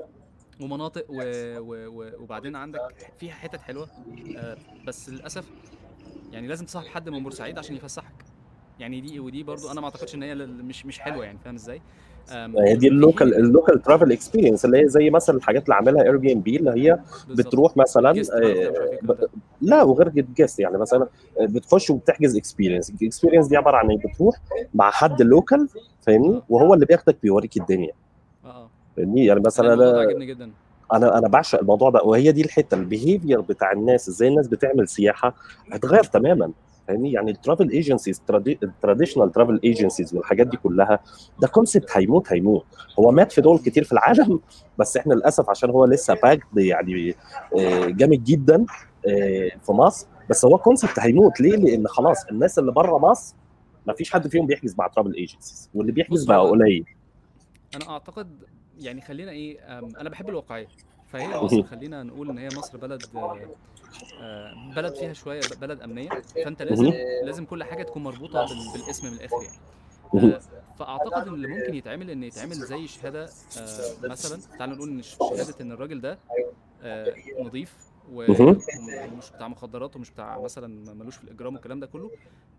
ومناطق و... و... و... وبعدين عندك فيها حتت حلوه آه بس للاسف يعني لازم تصاحب حد من بورسعيد عشان يفسحك يعني دي ودي برضو انا ما اعتقدش ان هي لل- مش مش حلوه يعني فاهم ازاي آم، هي دي في اللوكال حين- اللوكال ترافل اكسبيرينس اللي هي زي مثلا الحاجات اللي عاملها اير بي ام بي اللي هي بالظبط. بتروح مثلا جيست بقى وبتاع مش عارف ايه آه، الكلام ده. لا وغير جيست يعني مثلا بتخش وبتحجز اكسبيرينس الاكسبيرينس دي عباره عن ايه بتروح مع حد لوكال فاهمني آه. وهو اللي بياخدك بيوريك الدنيا اه اه فاهمني يعني انا مثلا الموضوع ده انا عجبني جدا انا انا بعشق الموضوع ده وهي دي الحته البيهيفير بتاع الناس ازاي الناس بتعمل سياحه هتغير تماما فاهمني يعني الترافل ايجنسيز التراديشنال ترافل ايجنسيز والحاجات دي كلها ده كونسبت هيموت هيموت هو مات في دول كتير في العالم بس احنا للاسف عشان هو لسه باكد يعني آه، جامد جدا آه، في مصر بس هو كونسبت هيموت ليه؟ لان خلاص الناس اللي بره مصر ما فيش حد فيهم بيحجز مع ترافل ايجنسيز واللي بيحجز بص بقى هو- قليل انا اعتقد يعني خلينا ايه أم، انا بحب الواقعيه فهي مصر خلينا نقول ان هي مصر بلد آه، آه، بلد فيها شويه بلد امنيه فانت لازم لازم كل حاجه تكون مربوطه بال- بالاسم من الاخر يعني آه، فاعتقد ان اللي ممكن يتعمل ان يتعمل زي شهاده آه، مثلا تعالوا نقول ان ش- شهاده ان الراجل ده آه، نظيف و- مهم. ومش بتاع مخدرات ومش بتاع مثلا ملوش في الاجرام والكلام ده كله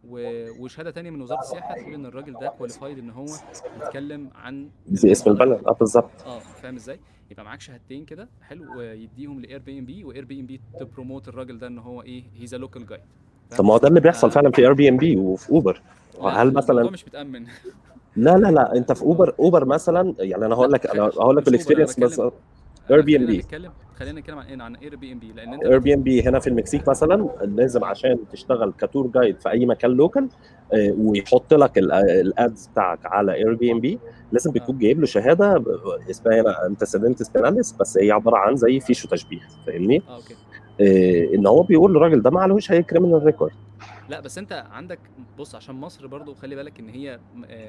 و- وشهاده تانية من وزاره السياحه تقول ان الراجل ده كواليفايد ان هو يتكلم عن باسم الموضوع ده. البلد اه بالظبط اه فاهم ازاي يبقى معاك شهادتين كده حلو ويديهم لاير بي ام بي واير بي ام بي تبروموت الراجل ده ان هو ايه هيز ا لوكال جايد طب ما هو ده اللي بيحصل آه. فعلا في اير بي ام بي وفي اوبر هل مثلا الموضوع مش متامن لا لا لا انت في اوبر اوبر مثلا يعني انا هقول لا، لك انا خ- هقول لك مش أوبر، أنا الاكسبيرينس بتكلم- مثلا اير بي ام خلينا بي نتكلم خلينا نتكلم عن ايه عن اير بي ام بي لان انت اير بي ام بي هنا في المكسيك مثلا لازم عشان تشتغل كتور جايد في اي مكان لوكال آه، ويحط لك ال- الادز بتاعك على اير بي ام بي لازم بتكون جايب له شهاده ب- اسمها هنا انتسيدنتس بيناليس بس هي عباره عن زي فيش وتشبيه فاهمني؟ اه اوكي آه، ان هو بيقول للراجل ده ما عليهوش اي كريمنال ريكورد لا بس انت عندك بص عشان مصر برضو خلي بالك ان هي م- آه،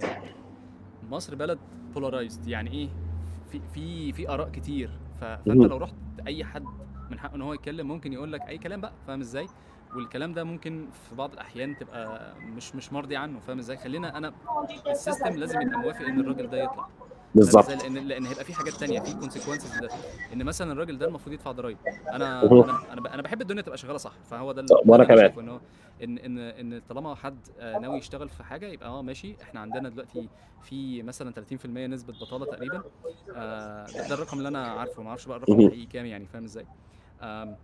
مصر بلد بولارايزد يعني ايه في في في اراء كتير ف- فانت مهم. لو رحت اي حد من حقه ان هو يتكلم ممكن يقول لك اي كلام بقى فاهم ازاي والكلام ده ممكن في بعض الاحيان تبقى مش مش مرضي عنه فاهم ازاي خلينا انا السيستم لازم يبقى موافق ان الراجل ده يطلع بالظبط فاهم إزاي؟ لان لان هيبقى في حاجات تانية في كونسيكونسز ده ان مثلا الراجل ده المفروض يدفع ضرايب انا مهم. انا انا ب- انا بحب الدنيا تبقى شغاله صح فهو ده طب ده وأنا اللي كمان. شايفه ان هو ان ان ان طالما حد آه، ناوي يشتغل في حاجه يبقى اه ماشي احنا عندنا دلوقتي في مثلا 30% نسبه بطاله تقريبا آه، ده الرقم اللي انا عارفه ما اعرفش بقى الرقم مهم. الحقيقي كام يعني فاهم ازاي آم،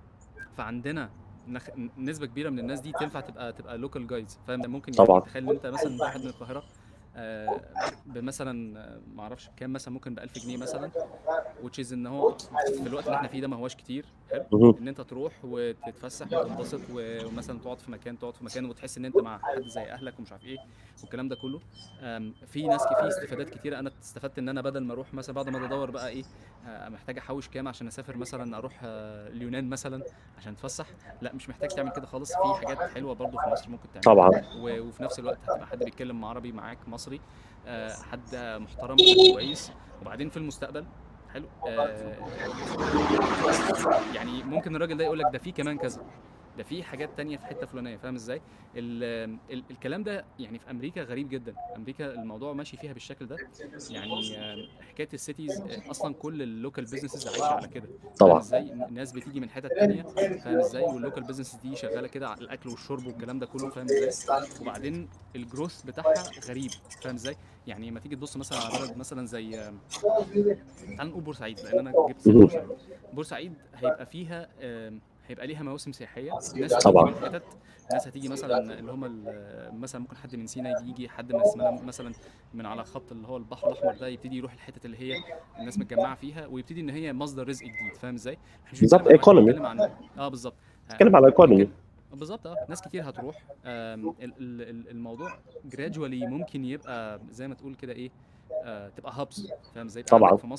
فعندنا نخ... نسبه كبيره من الناس دي تنفع تبقى تبقى لوكال جايدز فاهم ممكن يعني طبعا. تخيل ان انت مثلا واحد من القاهره آه، بمثلا آه، ما اعرفش بكام مثلا ممكن ب 1000 جنيه مثلا which is ان هو في الوقت اللي احنا فيه ده ما هواش كتير حلو مهم. ان انت تروح وتتفسح وتنبسط و- ومثلا تقعد في مكان تقعد في مكان وتحس ان انت مع حد زي اهلك ومش عارف ايه والكلام ده كله أم، في ناس في استفادات كتيره انا استفدت ان انا بدل ما اروح مثلا بعد ما ادور بقى ايه آه، محتاج احوش كام عشان اسافر مثلا اروح آه، اليونان مثلا عشان اتفسح لا مش محتاج تعمل كده خالص في حاجات حلوه برضو في مصر ممكن تعملها طبعا و- وفي نفس الوقت هتبقى حد بيتكلم عربي معاك مصري آه، حد محترم حد كويس وبعدين في المستقبل حلو آه، يعني ممكن الراجل ده يقول لك ده في كمان كذا ده في حاجات تانية في حته فلانيه فاهم ازاي ال ال الكلام ده يعني في امريكا غريب جدا امريكا الموضوع ماشي فيها بالشكل ده يعني آه، حكايه السيتيز آه، اصلا كل اللوكال بزنسز عايشه على كده فاهم طبعا ازاي الناس بتيجي من حتت تانية فاهم ازاي واللوكال بزنس دي شغاله كده على الاكل والشرب والكلام ده كله فاهم ازاي وبعدين الجروث بتاعها غريب فاهم ازاي يعني لما تيجي تبص مثلا على بلد مثلا زي آم، تعال نقول بورسعيد لان انا جبت سيرة مهم. بورسعيد بورسعيد هيبقى فيها آم، هيبقى ليها مواسم سياحيه الناس هتيجي طبعا. من حتت الناس هتيجي مثلا اللي هم ال- مثلا ممكن حد من سينا يجي يجي حد من اسمنا مثلا من على خط اللي هو البحر الاحمر ده يبتدي يروح الحتت اللي هي الناس متجمعه فيها ويبتدي ان هي مصدر رزق جديد فاهم ازاي؟ إحنا مش بالظبط، بنتكلم عن- economy. بنتكلم عن اه بالظبط اتكلم على الايكونومي ممكن- بالظبط اه ناس كتير هتروح آم، ال- ال- ال- الموضوع جرادولي ممكن يبقى زي ما تقول كده ايه آه تبقى هابس فاهم ازاي؟ يبقى طبعاً. عندك في مصر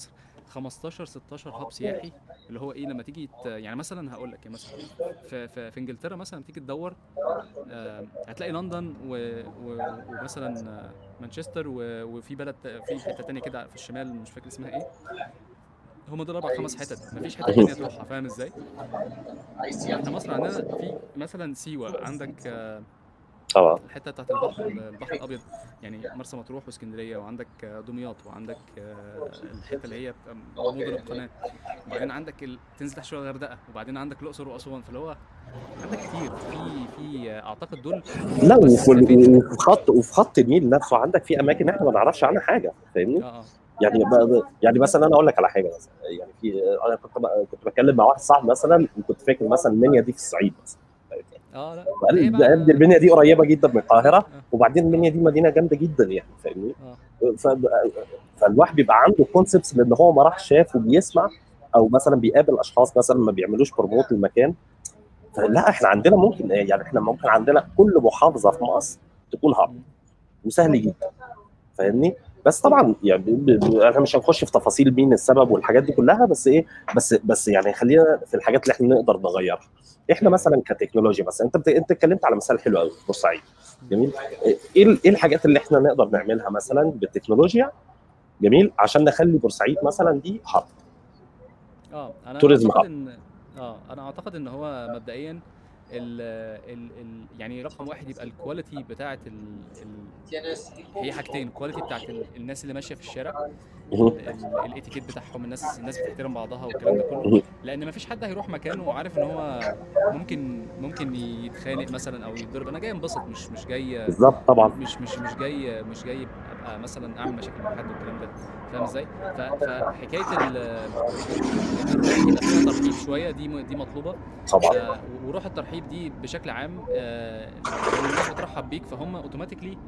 15 16 هاب سياحي اللي هو ايه لما تيجي ت- يعني مثلا هقول لك يعني مثلا في, في, في انجلترا مثلا تيجي تدور آه، هتلاقي لندن و- و- ومثلا آه، مانشستر و- وفي بلد في حته تانية كده في الشمال مش فاكر اسمها ايه هم دول اربع خمس حتت مفيش حته تانية تروحها فاهم ازاي؟ احنا مصر عندنا في مثلا سيوه عندك آه، طبعا الحته بتاعت البحر البحر الابيض يعني مرسى مطروح واسكندريه وعندك آه، دمياط وعندك آه، الحته اللي هي بتبقى مدن القناه وبعدين عندك ال... تنزل تحت شويه الغردقه وبعدين عندك الاقصر واسوان فاللي هو عندك كتير في في آه، اعتقد دول لا بس وفي استفيد. وفي خط وفي خط النيل نفسه عندك في اماكن احنا ما نعرفش عنها حاجه فاهمني؟ اه اه يعني ب... ب- يعني مثلا انا اقول لك على حاجه مثلا يعني في انا كنت ب... كنت بتكلم مع واحد صاحبي مثلا وكنت فاكر مثلا المنيا دي في الصعيد مثلا اه لا فقال هي لي بقى- ده قد المنيا دي قريبه جدا من القاهره آه. وبعدين المنيا دي مدينه جامده جدا يعني فاهمني؟ اه ف... فالواحد بيبقى عنده كونسبتس لان هو ما راح شاف وبيسمع او مثلا بيقابل اشخاص مثلا ما بيعملوش بروموت للمكان لا احنا عندنا ممكن يعني احنا ممكن عندنا كل محافظه في مصر تكون هاب مم. وسهل جدا فاهمني بس طبعا يعني ب- ب- احنا مش هنخش في تفاصيل مين السبب والحاجات دي كلها بس ايه بس بس يعني خلينا في الحاجات اللي احنا نقدر نغيرها احنا مثلا كتكنولوجيا مثلا انت بت... انت اتكلمت على مثال حلو قوي بورسعيد جميل ايه ال- ايه الحاجات اللي احنا نقدر نعملها مثلا بالتكنولوجيا جميل عشان نخلي بورسعيد مثلا دي هاب اه انا tourism اعتقد hub. ان اه انا اعتقد ان هو مبدئيا ال ال ال يعني رقم واحد يبقى الكواليتي بتاعت ال ال هي حاجتين الكواليتي بتاعت ال الناس اللي ماشيه في الشارع مهم. ال- ال- الاتيكيت بتاعهم الناس الناس بتحترم بعضها والكلام ده كله مهم. لان مفيش حد هيروح مكانه وعارف ان هو ممكن ممكن يتخانق مثلا او يتضرب انا جاي انبسط مش مش جاي بالظبط طبعا مش مش مش جاي مش جاي ابقى مثلا اعمل مشاكل مع حد والكلام ده فاهم ازاي؟ ف- فحكايه ال ان الروح يبقى فيها ترحيب شويه دي م- دي مطلوبه طبعا آه، وروح الترحيب دي بشكل عام آه، لو الناس بترحب بيك فهم اوتوماتيكلي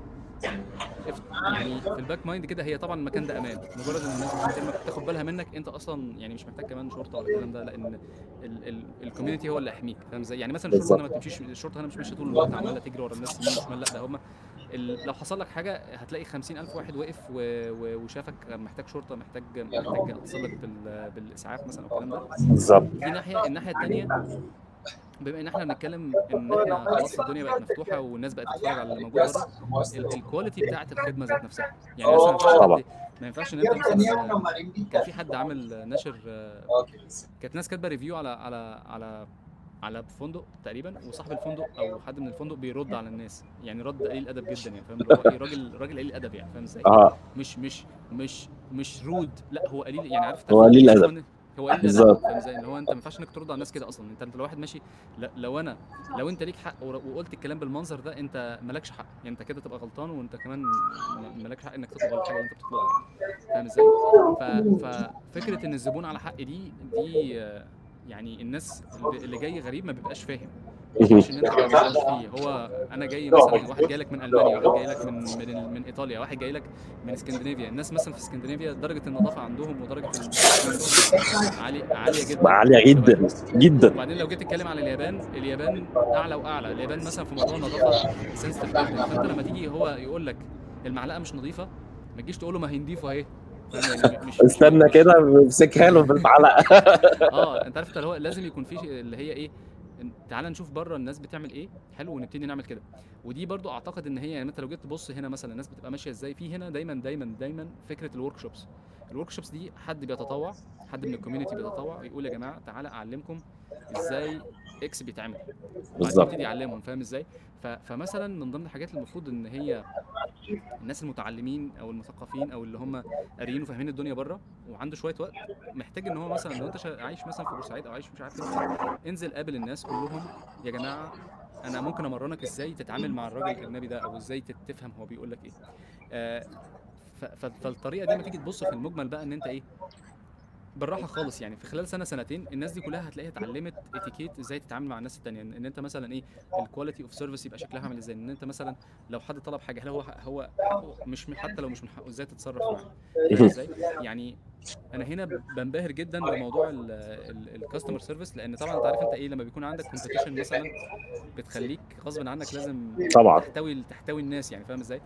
يعني في الباك مايند كده هي طبعا المكان ده امان مجرد ان الناس بتحترمك تاخد بالها منك انت اصلا يعني مش محتاج كمان شرطه ولا الكلام ده لان الكوميونتي هو اللي يحميك فاهم ازاي يعني مثلا الشرطه هنا ما بتمشيش الشرطه هنا مش ماشيه طول الوقت عماله تجري ورا الناس يمين وشمال لا ده هم ال- لو حصل لك حاجه هتلاقي 50000 واحد وقف و... و... وشافك محتاج شرطه محتاج محتاج اتصل لك بال... بالاسعاف مثلا او الكلام ده بالظبط دي ناحيه الناحيه الثانيه بما ان احنا بنتكلم ان احنا خلاص الدنيا بقت مفتوحه والناس بقت تتفرج على اللي موجود بره ال- الكواليتي بتاعت الخدمه ذات نفسها يعني مثلا ما ينفعش طبعا. حد ما ينفعش ان انت مثلا كان في حد عامل نشر آه، كانت ناس كاتبه ريفيو على على على على فندق تقريبا وصاحب الفندق او حد من الفندق بيرد على الناس يعني رد قليل ادب جدا يعني فاهم اللي هو ايه راجل راجل قليل ادب يعني فاهم ازاي؟ اه مش مش مش مش رود لا هو قليل يعني عارف هو قليل تعرف- أدب. هو قليل بالظبط. ادب فاهم ازاي اللي هو انت ما ينفعش انك ترد على الناس كده اصلا انت انت لو واحد ماشي لا لو انا لو انت ليك حق ور- وقلت الكلام بالمنظر ده انت مالكش حق يعني انت كده تبقى غلطان وانت كمان م- مالكش حق انك تطلب الحاجه اللي انت بتطلبها فاهم ازاي؟ ف... ففكره ان الزبون على حق دي دي آه، يعني الناس اللي- اللي جاي غريب ما بيبقاش فاهم مش ان انت ما تبقاش فيه هو انا جاي مثلا واحد جاي لك من المانيا واحد جاي لك من من من ايطاليا واحد جاي لك من اسكندنافيا الناس مثلا في اسكندنافيا درجه النظافه عندهم ودرجه الأكل عندهم عالي عاليه جدا عاليه جدا جدا وبعدين لو جيت تتكلم على اليابان اليابان اعلى واعلى اليابان مثلا في موضوع النظافه سنسيتيف جدا فانت لما تيجي هو يقول لك المعلقه مش نظيفه ما تجيش تقول له ما هي نضيفه اهي فاهم يعني مش مش- استنى مش- كده امسكها له بالمعلقه اه انت عارف اللي هو لازم يكون في شيء اللي هي ايه إن- تعال نشوف بره الناس بتعمل ايه حلو ونبتدي نعمل كده ودي برضو اعتقد ان هي يعني انت لو جيت تبص هنا مثلا الناس بتبقى ماشيه ازاي في هنا دايما دايما دايما فكره الورك شوبس الورك شوبس دي حد بيتطوع حد من الكوميونتي بيتطوع يقول يا جماعه تعالى اعلمكم ازاي اكس بيتعمل وبعدين بالظبط. يبتدي يعلمهم فاهم ازاي ف- فمثلا من ضمن الحاجات اللي المفروض ان هي الناس المتعلمين او المثقفين او اللي هم قاريين وفاهمين الدنيا بره وعنده شويه وقت محتاج ان هو مثلا لو انت شا- عايش مثلا في بورسعيد او عايش مش عارف فين انزل قابل الناس قول لهم يا جماعه انا ممكن امرنك ازاي تتعامل مع الراجل الاجنبي ده او ازاي تت- تفهم هو بيقول لك ايه آه ف- ف- فالطريقه دي لما تيجي تبص في المجمل بقى ان انت ايه بالراحه خالص يعني في خلال سنه سنتين الناس دي كلها هتلاقيها اتعلمت اتيكيت ازاي تتعامل مع الناس التانية ان انت مثلا ايه الكواليتي اوف سيرفيس يبقى شكلها عامل ازاي ان انت مثلا لو حد طلب حاجه هل هو هو حقه مش من حتى لو مش من حقه ازاي تتصرف معاه فاهم ازاي يعني انا هنا بنبهر جدا بموضوع الكاستمر سيرفيس لان طبعا انت عارف انت ايه لما بيكون عندك كومبيتيشن مثلا بتخليك غصب عنك لازم طبعا تحتوي تحتوي الناس يعني فاهم ازاي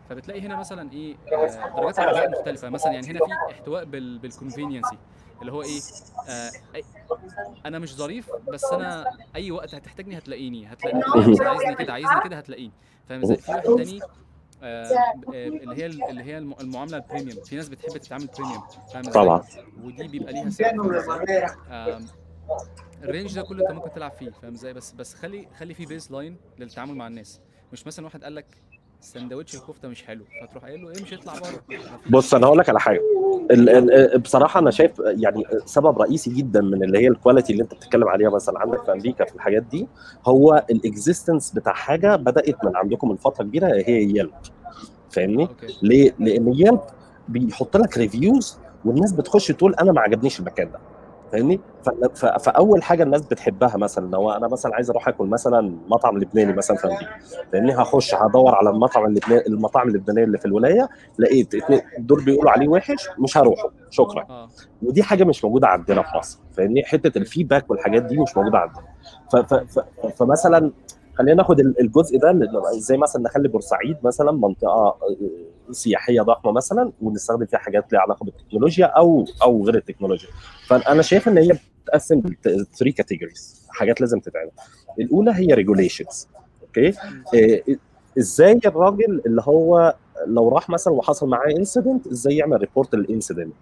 فبتلاقي هنا مثلا ايه آه، درجات الاداء مختلفه مثلا يعني هنا في احتواء بال بالكونفينينسي اللي هو ايه آه أي انا مش ظريف بس انا اي وقت هتحتاجني هتلاقيني هتلاقيني هتلاقي مثلا عايزني كده عايزني كده هتلاقيني فاهم ازاي في واحد تاني آه ب- آه، اللي هي اللي هي الم- المعامله البريميوم في ناس بتحب تتعامل بريميوم فاهم ازاي طبعا ودي بيبقى ليها سعر فاهم ازاي آم، الرينج ده كله انت ممكن تلعب فيه فاهم ازاي بس بس خلي خلي في بيس لاين للتعامل مع الناس مش مثلا واحد قال لك سندوتش الكفته مش حلو فتروح قايل له ايه مش هيطلع بره بص انا هقول لك على حاجه ال- ال- بصراحه انا شايف يعني سبب رئيسي جدا من اللي هي الكواليتي اللي انت بتتكلم عليها مثلا عندك في امريكا في الحاجات دي هو الاكزيستنس بتاع حاجه بدات من عندكم من فتره كبيره هي يلب فاهمني اوكي ليه لان يلب بيحط لك ريفيوز والناس بتخش تقول انا ما عجبنيش المكان ده فاهمني ف- ف- فاول حاجه الناس بتحبها مثلا لو انا مثلا عايز اروح اكل مثلا مطعم لبناني مثلا في امريكا فاهمني هخش هدور على المطعم اللبناني المطاعم اللبنانيه اللي في الولايه لقيت اتنين دول بيقولوا عليه وحش مش هروحه شكرا اه ودي حاجه مش موجوده عندنا في مصر فاهمني حته الفيدباك والحاجات دي مش موجوده عندنا ف ف ف فمثلا خلينا ناخد ال- الجزء ده اللي- زي مثلا نخلي بورسعيد مثلا منطقه آه، سياحيه ضخمه مثلا ونستخدم فيها حاجات ليها علاقه بالتكنولوجيا او او غير التكنولوجيا فانا شايف ان هي بتتقسم 3 كاتيجوريز حاجات لازم تتعمل الاولى هي ريجوليشنز اوكي إيه، ازاي الراجل اللي هو لو راح مثلا وحصل معاه انسيدنت ازاي يعمل ريبورت للانسيدنت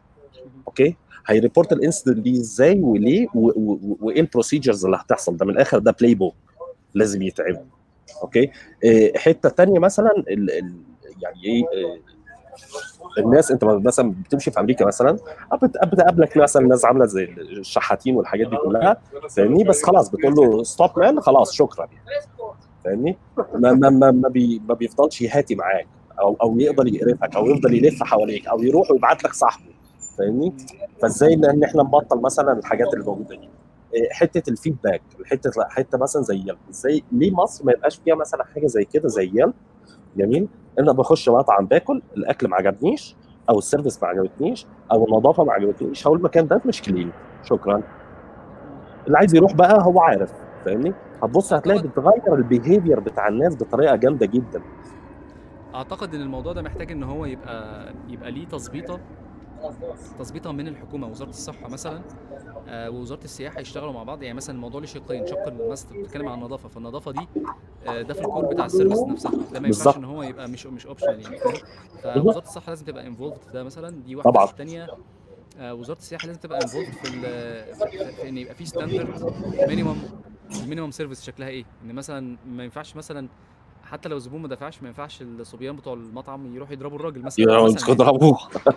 اوكي هيريبورت الانسيدنت دي ازاي وليه و- و- و- وايه البروسيجرز اللي هتحصل ده من الاخر ده بلاي بوك لازم يتعمل اوكي إيه، حته تانية مثلا ال ال يعني ايه إيه، الناس انت مثلا بتمشي في امريكا مثلا بت- بتقابلك مثلا ناس عامله زي الشحاتين والحاجات دي كلها فاهمني بس خلاص بتقول له ستوب مان خلاص شكرا فاهمني ما ما ما, ما, بي ما بيفضلش يهاتي معاك او او يقدر يقرفك او يفضل يلف حواليك او يروح ويبعت لك صاحبه فاهمني فازاي ان إن احنا نبطل مثلا الحاجات اللي موجوده دي إيه، حته الفيدباك حته حته مثلا زي يلب ازاي ليه مصر ما يبقاش فيها مثلا حاجه زي كده زي يلب جميل انا بخش مطعم باكل الاكل ما عجبنيش او السيرفيس ما عجبتنيش او النظافه ما عجبتنيش هقول المكان ده مش كلين شكرا اللي عايز يروح بقى هو عارف فاهمني هتبص هتلاقي أعتقد- بتغير البيهيفير بتاع الناس بطريقه جامده جدا اعتقد ان الموضوع ده محتاج ان هو يبقى يبقى ليه تظبيطه تظبيطه من الحكومه وزاره الصحه مثلا آه ووزاره السياحه يشتغلوا مع بعض يعني مثلا الموضوع له شقين شق مثلا بتتكلم عن النظافه فالنظافه دي آه ده في الكور بتاع السيرفيس نفسها ده ما ينفعش بالظبط. ان هو يبقى مش مش اوبشنال يعني فاهم فوزاره الصحه لازم تبقى انفولد في ده مثلا دي واحده طبعاً. الثانيه آه وزاره السياحه لازم تبقى انفولد في, ال- في, في, في ان يبقى في ستاندرد مينيمم المينيمم سيرفيس شكلها ايه ان مثلا ما ينفعش مثلا حتى لو الزبون ما دفعش ما ينفعش الصبيان بتوع المطعم يروحوا يضربوا الراجل مثلا يقعدوا مثلا يعني. يضربوه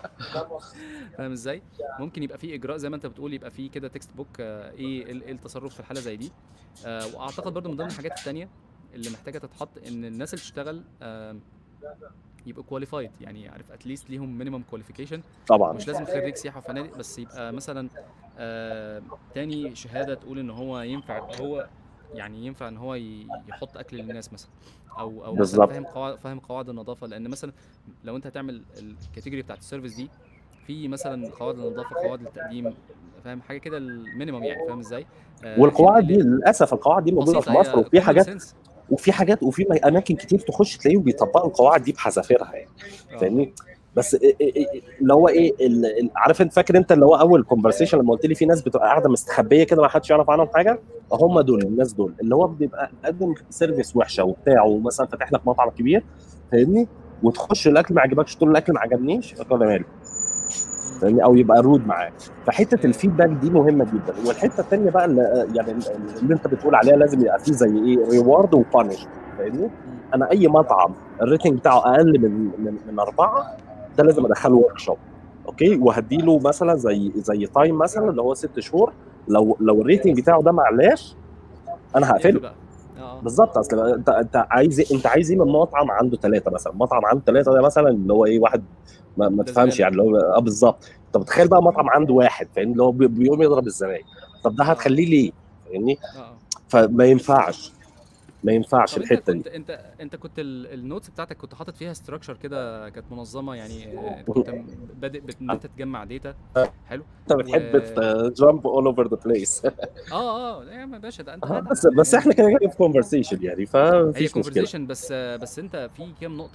فاهم ازاي؟ ممكن يبقى في اجراء زي ما انت بتقول يبقى في كده تكست بوك آه، ايه ال- إيه التصرف في الحاله زي دي آه، واعتقد برضو من ضمن الحاجات التانية اللي محتاجه تتحط ان الناس اللي تشتغل آم، يبقوا كواليفايد يعني عارف اتليست ليهم مينيمم كواليفيكيشن طبعا مش لازم خريج سياحه وفنادق بس يبقى مثلا آه، تاني شهاده تقول ان هو ينفع هو يعني ينفع ان هو ي- يحط اكل للناس مثلا او او مثلا بالظبط. فاهم قواعد فاهم قواعد النظافه لان مثلا لو انت هتعمل الكاتيجوري بتاعت السيرفيس دي في مثلا قواعد النظافه قواعد التقديم فاهم حاجه كده المينيمم يعني فاهم ازاي آه، والقواعد اللي- دي للاسف القواعد دي موجوده في بسيطة، مصر هي وفي common حاجات sense. وفي حاجات وفي اماكن كتير تخش تلاقيهم بيطبقوا القواعد دي بحذافيرها يعني آه. فاهمني بس إيه- إيه- إيه- اللي هو ايه ال- ال- عارف انت فاكر انت اللي هو اول كونفرسيشن لما قلت لي في ناس بتبقى قاعده مستخبيه كده ما حدش يعرف عنهم حاجه هم دول الناس دول اللي هو بيبقى مقدم سيرفيس وحشه وبتاع ومثلا فاتح لك مطعم كبير فاهمني وتخش الاكل ما عجبكش تقول الاكل ما عجبنيش يقول انا مالي فاهمني او يبقى رود معاك فحته الفيدباك دي مهمه جدا والحته الثانيه بقى اللي يعني اللي انت بتقول عليها لازم يبقى فيه زي ايه ريورد وبانش فاهمني انا اي مطعم الريتنج بتاعه اقل من من, من اربعه ده لازم ادخله ورك شوب اوكي وهديله مثلا زي زي تايم مثلا اللي هو ست شهور لو لو الريتنج بتاعه ده معلاش انا يقفل هقفله بقى اه بالظبط اصل انت انت عايز إيه؟ انت عايز ايه من مطعم عنده ثلاثه مثلا مطعم عنده ثلاثه ده مثلا اللي هو ايه واحد ما, ما ده تفهمش زبالة. يعني اللي هو اه بالظبط طب تخيل بقى مطعم عنده واحد فاهم اللي هو بي- بيقوم يضرب الزباين طب ده هتخليه ليه فاهمني اه اه فما ينفعش ما ينفعش طب انت الحته دي كنت انت انت كنت ال- النوتس بتاعتك كنت حاطط فيها ستراكشر كده كانت منظمه يعني آه، انت كنت م- بادئ بت- ان انت تجمع داتا حلو انت بتحب جامب اول اوفر ذا بليس اه اه لا يا باشا ده انت جدع. بس بس يعني احنا كده جاي في كونفرسيشن يعني هي فمفيش مشكله كونفرزيشن بس بس انت في كام نقطه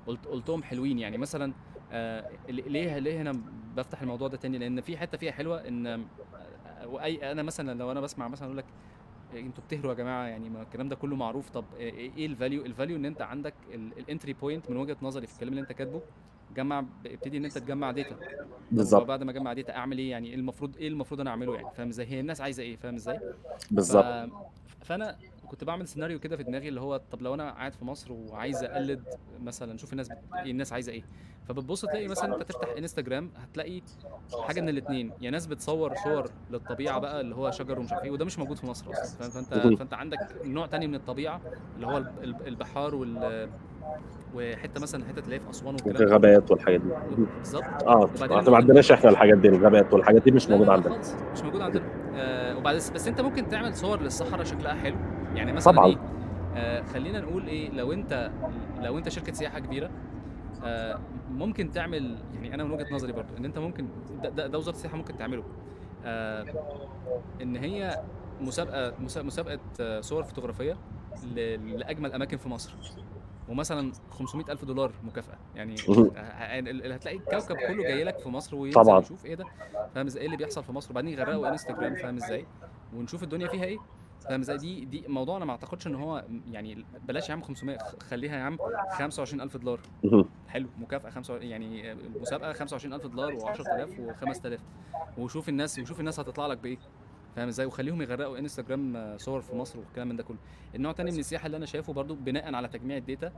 قلت قلتهم حلوين يعني مثلا آه ليه ليه هنا بفتح الموضوع ده تاني لان في حته فيها حلوه ان آه، واي انا مثلا لو انا بسمع مثلا اقول لك انتوا بتهروا يا جماعه يعني ما الكلام ده كله معروف طب ايه الفاليو الفاليو ان انت عندك الانتري بوينت من وجهه نظري في الكلام اللي انت كاتبه جمع ابتدي ان انت تجمع داتا بالظبط بعد ما اجمع داتا اعمل ايه يعني ايه المفروض ايه المفروض انا اعمله يعني فاهم ازاي هي الناس عايزه ايه فاهم ازاي بالظبط ف... فانا كنت بعمل سيناريو كده في دماغي اللي هو طب لو انا قاعد في مصر وعايز اقلد مثلا شوف الناس بت... ايه الناس عايزه ايه فبتبص تلاقي مثلا انت تفتح انستجرام هتلاقي حاجه من الاثنين يا ناس بتصور صور للطبيعه بقى اللي هو شجر ومش عارف ايه وده مش موجود في مصر اصلا فاهم فانت فانت عندك نوع تاني من الطبيعه اللي هو البحار وال وحته مثلا حته اللي هي في اسوان والكلام ده الغابات والحاجات دي بالظبط اه وبعدين ما عندناش احنا الحاجات دي الغابات والحاجات دي مش لا لا موجوده لا عندنا خالص مش موجود عندنا آه وبعد بس انت ممكن تعمل صور للصحراء شكلها حلو يعني مثلا طبعا ايه آه خلينا نقول ايه لو انت لو انت شركه سياحه كبيره آه ممكن تعمل يعني انا من وجهه نظري برضو ان انت ممكن ده, ده, ده وزاره السياحه ممكن تعمله آه ان هي مسابقه مسا- مسابقه آه، صور فوتوغرافيه ل- لاجمل اماكن في مصر ومثلا 500 الف دولار مكافاه يعني مهم. ه- ه- ال- هتلاقي الكوكب كله جاي لك في مصر وينزل طبعا. يشوف ايه ده فاهم ازاي ايه اللي بيحصل في مصر وبعدين يغرقوا انستجرام فاهم ازاي ونشوف الدنيا فيها ايه فاهم ازاي دي دي موضوع انا ما اعتقدش ان هو يعني بلاش يا عم 500 خ- خليها يا عم 25000 دولار مهم. حلو مكافاه 5 يعني مسابقه 25000 دولار و10000 و5000 وشوف الناس وشوف الناس هتطلع لك بايه فاهم ازاي وخليهم يغرقوا انستجرام آه، صور في مصر والكلام من ده كله النوع تاني من السياحه اللي انا شايفه برضو بناء على تجميع الداتا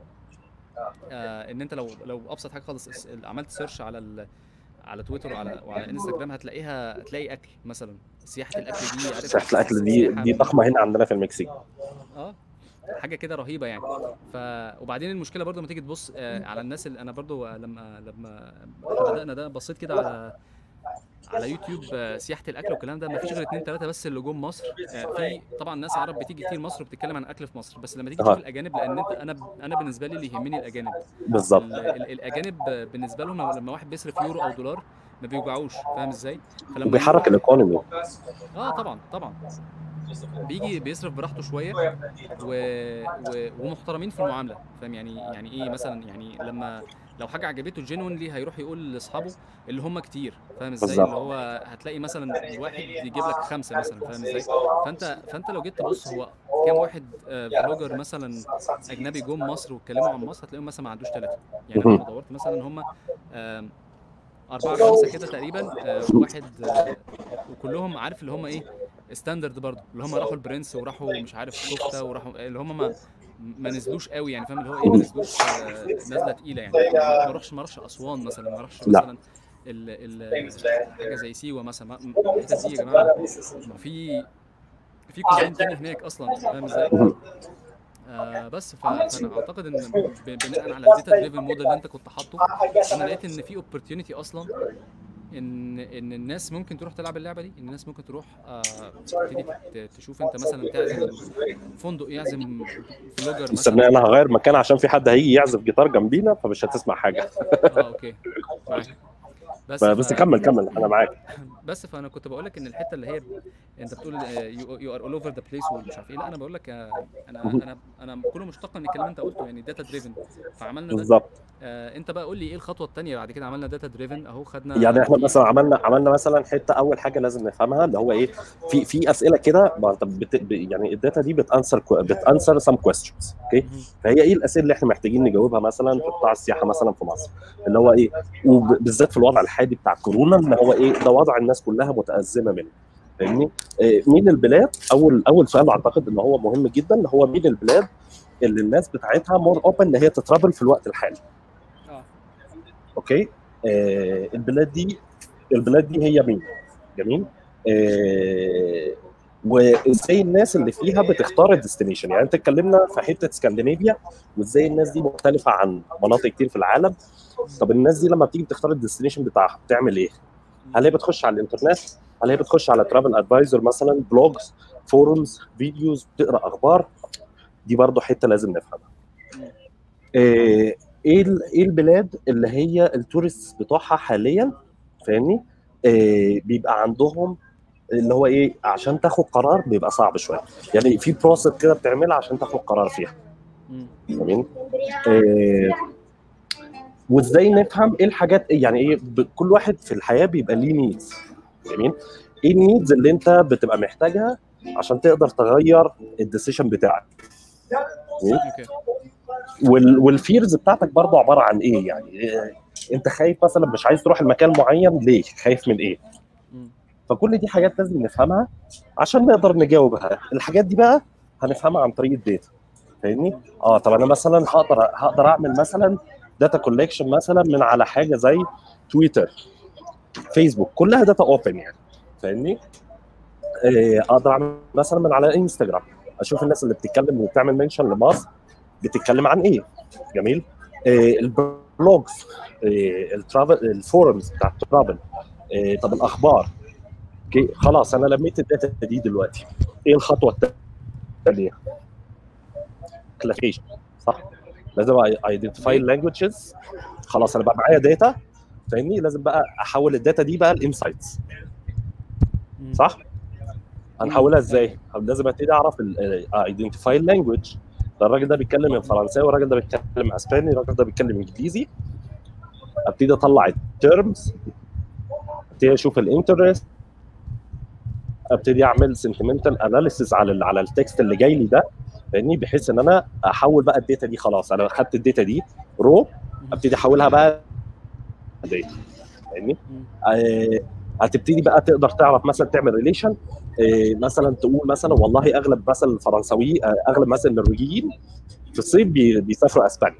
آه ان انت لو لو ابسط حاجه خالص اس- عملت سيرش على ال على تويتر وعلى وعلى انستجرام هتلاقيها هتلاقي اكل مثلا سياحه الاكل دي عارف سياحه الاكل دي سياحة دي من- ضخمه هنا عندنا في المكسيك اه حاجه كده رهيبه يعني ف وبعدين المشكله برضو لما تيجي تبص آه على الناس اللي انا برضو لما لما إحنا بدانا ده بصيت كده على على يوتيوب آه، سياحه الاكل والكلام ده مفيش غير اتنين تلاته بس اللي جم مصر آه، في طبعا ناس عرب بتيجي كتير مصر وبتتكلم عن الاكل في مصر بس لما تيجي أها. تشوف الاجانب لان انت انا انا بالنسبه لي اللي يهمني الاجانب بالظبط ال- ال- الاجانب بالنسبه لهم لما واحد بيصرف يورو او دولار ما بيوجعوش فاهم ازاي فلما وبيحرك يروح- الايكونومي اه طبعا طبعا بيجي بيصرف براحته شويه و... و... ومحترمين في المعامله فاهم يعني يعني ايه مثلا يعني لما لو حاجه عجبته جينونلي هيروح يقول لاصحابه اللي هم كتير فاهم ازاي بالظبط. اللي هو هتلاقي مثلا الواحد يجيب لك خمسه مثلا فاهم ازاي فانت فانت لو جيت تبص هو كام واحد آه، فلوجر مثلا اجنبي جم مصر واتكلموا عن مصر هتلاقيهم مثلا ما عندوش ثلاثه يعني انا مهم. لما دورت مثلا هم آم، أربعة خمسة كده تقريبا آه، واحد آه، وكلهم عارف اللي هم إيه ستاندرد برضه اللي هم راحوا البرنس وراحوا مش عارف كفتة وراحوا اللي هم ما ما نزلوش قوي يعني فاهم اللي هو ايه ما نزلوش آه، نزله تقيله يعني ما اروحش ما اروحش اسوان مثلا ما اروحش لا. مثلا ال ال حاجه زي سيوه مثلا ما- الحتت دي يا جماعه ما في في كوزين تاني هناك اصلا فاهم ازاي؟ مهم. آه بس ف- فانا اعتقد ان ب- بناء على الداتا دريفن موديل اللي انت كنت حاطه انا لقيت ان في اوبورتيونيتي اصلا ان ان الناس ممكن تروح تلعب اللعبه دي ان الناس ممكن تروح آه، تبتدي ت- تشوف انت مثلا تعزم فندق يعزم فلوجر مثلا استنى انا هغير مكان عشان في حد هيجي يعزف جيتار جنبينا فمش هتسمع حاجه اه اوكي معاك بس بس كمل كمل انا معاك بس فانا كنت بقول لك ان الحته اللي هي انت بتقول يو ار اول اوفر ذا بليس ومش عارف ايه لا انا بقول لك آه، انا انا انا كله مشتق من الكلام اللي انت قلته يعني داتا دريفن فعملنا ده بالظبط آه انت بقى قول لي ايه الخطوه الثانيه بعد كده عملنا داتا دريفن اهو خدنا يعني احنا في- مثلا عملنا عملنا مثلا حته اول حاجه لازم نفهمها اللي هو ايه في في اسئله كده ما انت بت ب- يعني الداتا دي بتانسر بتانسر سم كويستشنز اوكي مهم. فهي ايه الاسئله اللي احنا محتاجين نجاوبها مثلا في قطاع السياحه مثلا في مصر اللي هو ايه وبالذات في الوضع الحالي بتاع كورونا ان هو ايه ده وضع الناس كلها متازمه منه فاهمني إيه مين البلاد اول اول سؤال اعتقد ان هو مهم جدا اللي هو مين البلاد اللي الناس بتاعتها مور اوبن ان هي تترابل في الوقت الحالي اه اوكي آه البلاد دي البلاد دي هي مين جميل آه وازاي الناس اللي فيها بتختار الديستنيشن يعني انت اتكلمنا في حته اسكندنافيا وازاي الناس دي مختلفه عن مناطق كتير في العالم طب الناس دي لما بتيجي بتختار الديستنيشن بتاعها بتعمل ايه؟ هل هي بتخش على الانترنت؟ هل هي بتخش على ترافل ادفايزر مثلا بلوجز فورums فيديوز بتقرا اخبار دي برضو حته لازم نفهمها ايه ايه ال- إيه البلاد اللي هي التورست بتوعها حاليا فاهمني إيه بيبقى عندهم اللي هو ايه عشان تاخد قرار بيبقى صعب شويه يعني في بروسس كده بتعملها عشان تاخد قرار فيها مم. جميل إيه وازاي نفهم ايه الحاجات يعني ايه ب- كل واحد في الحياه بيبقى ليه نيدز جميل ايه النيدز اللي انت بتبقى محتاجها عشان تقدر تغير الديسيشن بتاعك جميل؟ اوكي وال- والفيرز بتاعتك برضو عباره عن ايه يعني إيه انت خايف مثلا مش عايز تروح المكان معين ليه خايف من ايه مم. فكل دي حاجات لازم نفهمها عشان نقدر نجاوبها الحاجات دي بقى هنفهمها عن طريق الداتا فاهمني اه طب انا مثلا هقدر هقدر اعمل مثلا داتا كولكشن مثلا من على حاجه زي تويتر فيسبوك كلها داتا اوبن يعني فاهمني آه، اقدر اعمل مثلا من على انستجرام اشوف الناس اللي بتتكلم وبتعمل منشن لمصر بتتكلم عن ايه جميل آه، البلوجز آه، الترافل الفورمز بتاع الترافل آه، طب الاخبار اوكي خلاص انا لميت الداتا دي دلوقتي ايه الخطوه الثانيه كلاسيفيكيشن صح لازم ايدنتيفاي اللانجوجز خلاص انا بقى معايا داتا فاهمني لازم بقى احول الداتا دي بقى لانسايتس مم. صح هنحولها ازاي لازم ابتدي اعرف ايدنتيفاي اللانجوج ده الراجل ده بيتكلم الفرنساوي والراجل ده بيتكلم اسباني الراجل ده بيتكلم انجليزي ابتدي اطلع التيرمز ابتدي اشوف الانترست ابتدي اعمل سنتمنتال اناليسيس على ال على التكست اللي جاي لي ده فاهمني بحيث ان انا احول بقى الداتا دي خلاص انا خدت الداتا دي رو ابتدي احولها بقى داتا فاهمني مم. آه، هتبتدي بقى تقدر تعرف مثلا تعمل ريليشن مثلا تقول مثلا والله اغلب مثلا الفرنساوي آه، اغلب مثلا النرويجيين في الصيف بي- بيسافروا اسبانيا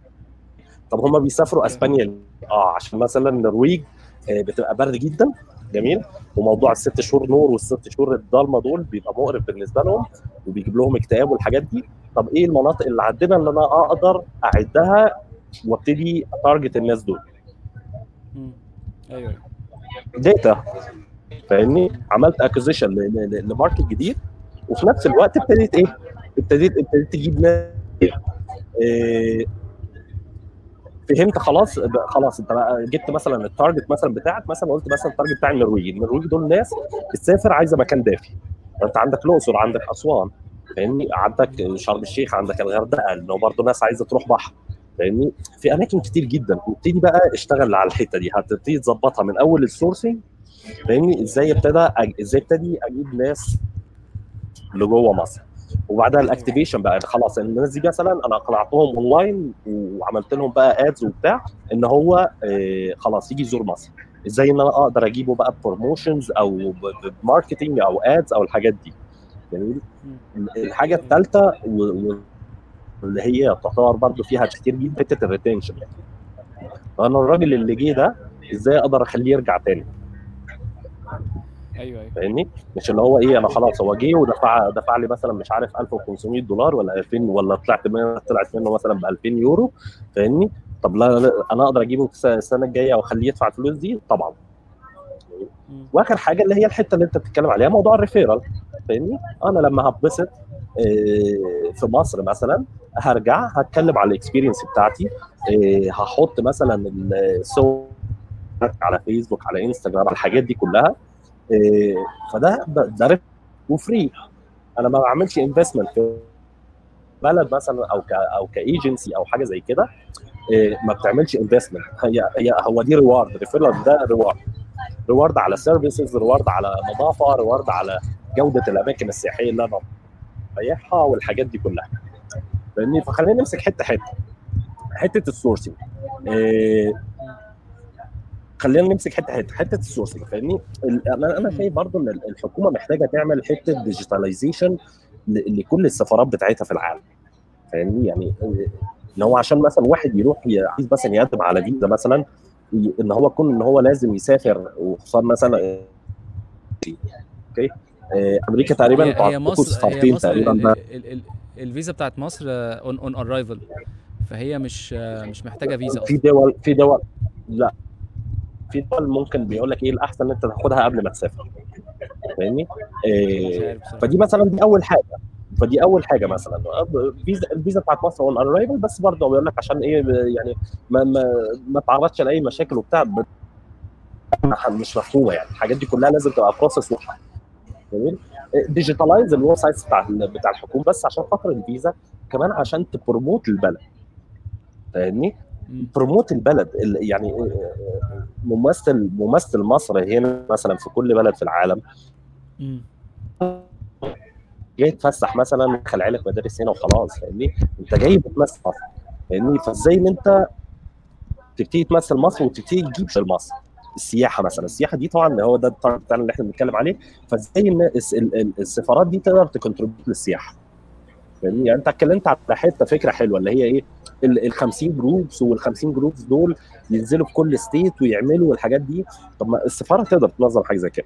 طب هم بيسافروا اسبانيا ليه؟ اه عشان مثلا النرويج آه، بتبقى برد جدا جميل وموضوع الست شهور نور والست شهور الضلمه دول بيبقى مقرف بالنسبه لهم وبيجيب لهم اكتئاب والحاجات دي طب ايه المناطق اللي عندنا اللي انا اقدر اعدها وابتدي اتارجت الناس دول مم. ايوه ايوه داتا فاهمني عملت اكوزيشن لماركت جديد وفي نفس الوقت ابتديت ايه ابتديت ابتديت تجيب ناس إيه فهمت خلاص بقى- خلاص انت بقى جبت مثلا التارجت مثلا بتاعك مثلا قلت مثلا التارجت بتاع النرويج النرويج دول ناس بتسافر عايزه مكان دافي انت عندك الاقصر عندك اسوان فاهمني عندك شرم الشيخ عندك الغردقه لانه برضه ناس عايزه تروح بحر فاهمني في اماكن كتير جدا وابتدي بقى اشتغل على الحته دي هتبتدي تظبطها من اول السورسنج فاهمني ازاي ابتدى أج- ازاي ابتدي اجيب ناس لجوه مصر وبعدها الاكتيفيشن بقى خلاص الناس دي مثلا انا اقنعتهم اونلاين وعملت لهم بقى ادز وبتاع ان هو آه خلاص يجي يزور مصر ازاي ان انا اقدر اجيبه بقى بروموشنز او بماركتنج او ادز او الحاجات دي جميل مم. الحاجه الثالثه واللي هي تعتبر برضو فيها كتير جدا حته الريتنشن انا الراجل اللي جه ده ازاي اقدر اخليه يرجع تاني ايوه ايوه فاهمني مش اللي هو ايه انا خلاص هو جه ودفع دفع لي مثلا مش عارف 1500 دولار ولا 2000 ولا طلعت منه طلعت منه مثلا ب 2000 يورو فاهمني طب لا, لا انا اقدر اجيبه الس- السنه الجايه واخليه يدفع الفلوس دي طبعا مم. واخر حاجه اللي هي الحته اللي انت بتتكلم عليها موضوع الريفيرال فاهمني انا لما هتبسط آه، في مصر مثلا هرجع هتكلم على الاكسبيرينس بتاعتي آه، هحط مثلا الصور على فيسبوك على انستجرام على الحاجات دي كلها آه، فده ده, ده ربح وفري انا ما بعملش انفستمنت في بلد مثلا او ك او كايجنسي او حاجه زي كده آه، ما بتعملش انفستمنت هي هي هو دي ريوارد ريفيرال ده ريوارد ريوارد على سيرفيسز ريوارد على نظافه ريوارد على جوده الاماكن السياحيه اللي انا رايحها والحاجات دي كلها فاهمني فخلينا نمسك حته حته حته السورسنج إيه خلينا نمسك حته حته حته السورسنج فاهمني ال- انا انا شايف برضو ان الحكومه محتاجه تعمل حته ديجيتاليزيشن لكل السفارات بتاعتها في العالم فاهمني يعني إيه، ان هو عشان مثلا واحد يروح ي- عايز مثلا يقدم على فيزا مثلا ي- ان هو يكون ان هو لازم يسافر وخصوصا مثلا إيه، اوكي إيه، امريكا تقريبا هي, انتوا هي عندكم مصر سفارتين هي مصر تقريبا ال- بقى. ال- ال- ال- الفيزا بتاعت مصر اون اون ارايفل فهي مش آه، مش محتاجه فيزا في اصلا دول في دول لا في دول ممكن بيقول لك ايه الاحسن ان انت تاخدها قبل ما تسافر فاهمني؟ مش إيه عارف بصراحه فدي مثلا دي اول حاجه فدي اول حاجه مثلا الفيزا الفيزا بتاعت مصر اون ارايفل بس برضه بيقول لك عشان ايه يعني ما ما ما تعرضش لاي مشاكل وبتاع ب- مش مفهومه يعني الحاجات دي كلها لازم تبقى بروسس واضحه جميل ديجيتالايز الويب سايتس بتاع ال- بتاع الحكومه بس عشان خاطر الفيزا كمان عشان تبروموت البلد فاهمني؟ مم. بروموت البلد ال- يعني آه، ممثل ممثل مصر هنا مثلا في كل بلد في العالم مم. جاي تفسح مثلا دخل عيالك مدارس هنا وخلاص فاهمني انت جاي بتمثل مصر فاهمني فازاي ان انت تبتدي تمثل مصر وتبتدي تجيب شغل مصر السياحه مثلا السياحه دي طبعا هو ده التارجت بتاعنا اللي احنا بنتكلم عليه فازاي ان الس- ال- ال- السفارات دي تقدر تكونتريبيوت للسياحه فاهمني يعني انت اتكلمت على حته فكره حلوه اللي هي ايه ال 50 جروبس وال 50 جروبس دول ينزلوا في كل ستيت ويعملوا الحاجات دي طب ما السفاره تقدر تنظم حاجه زي كده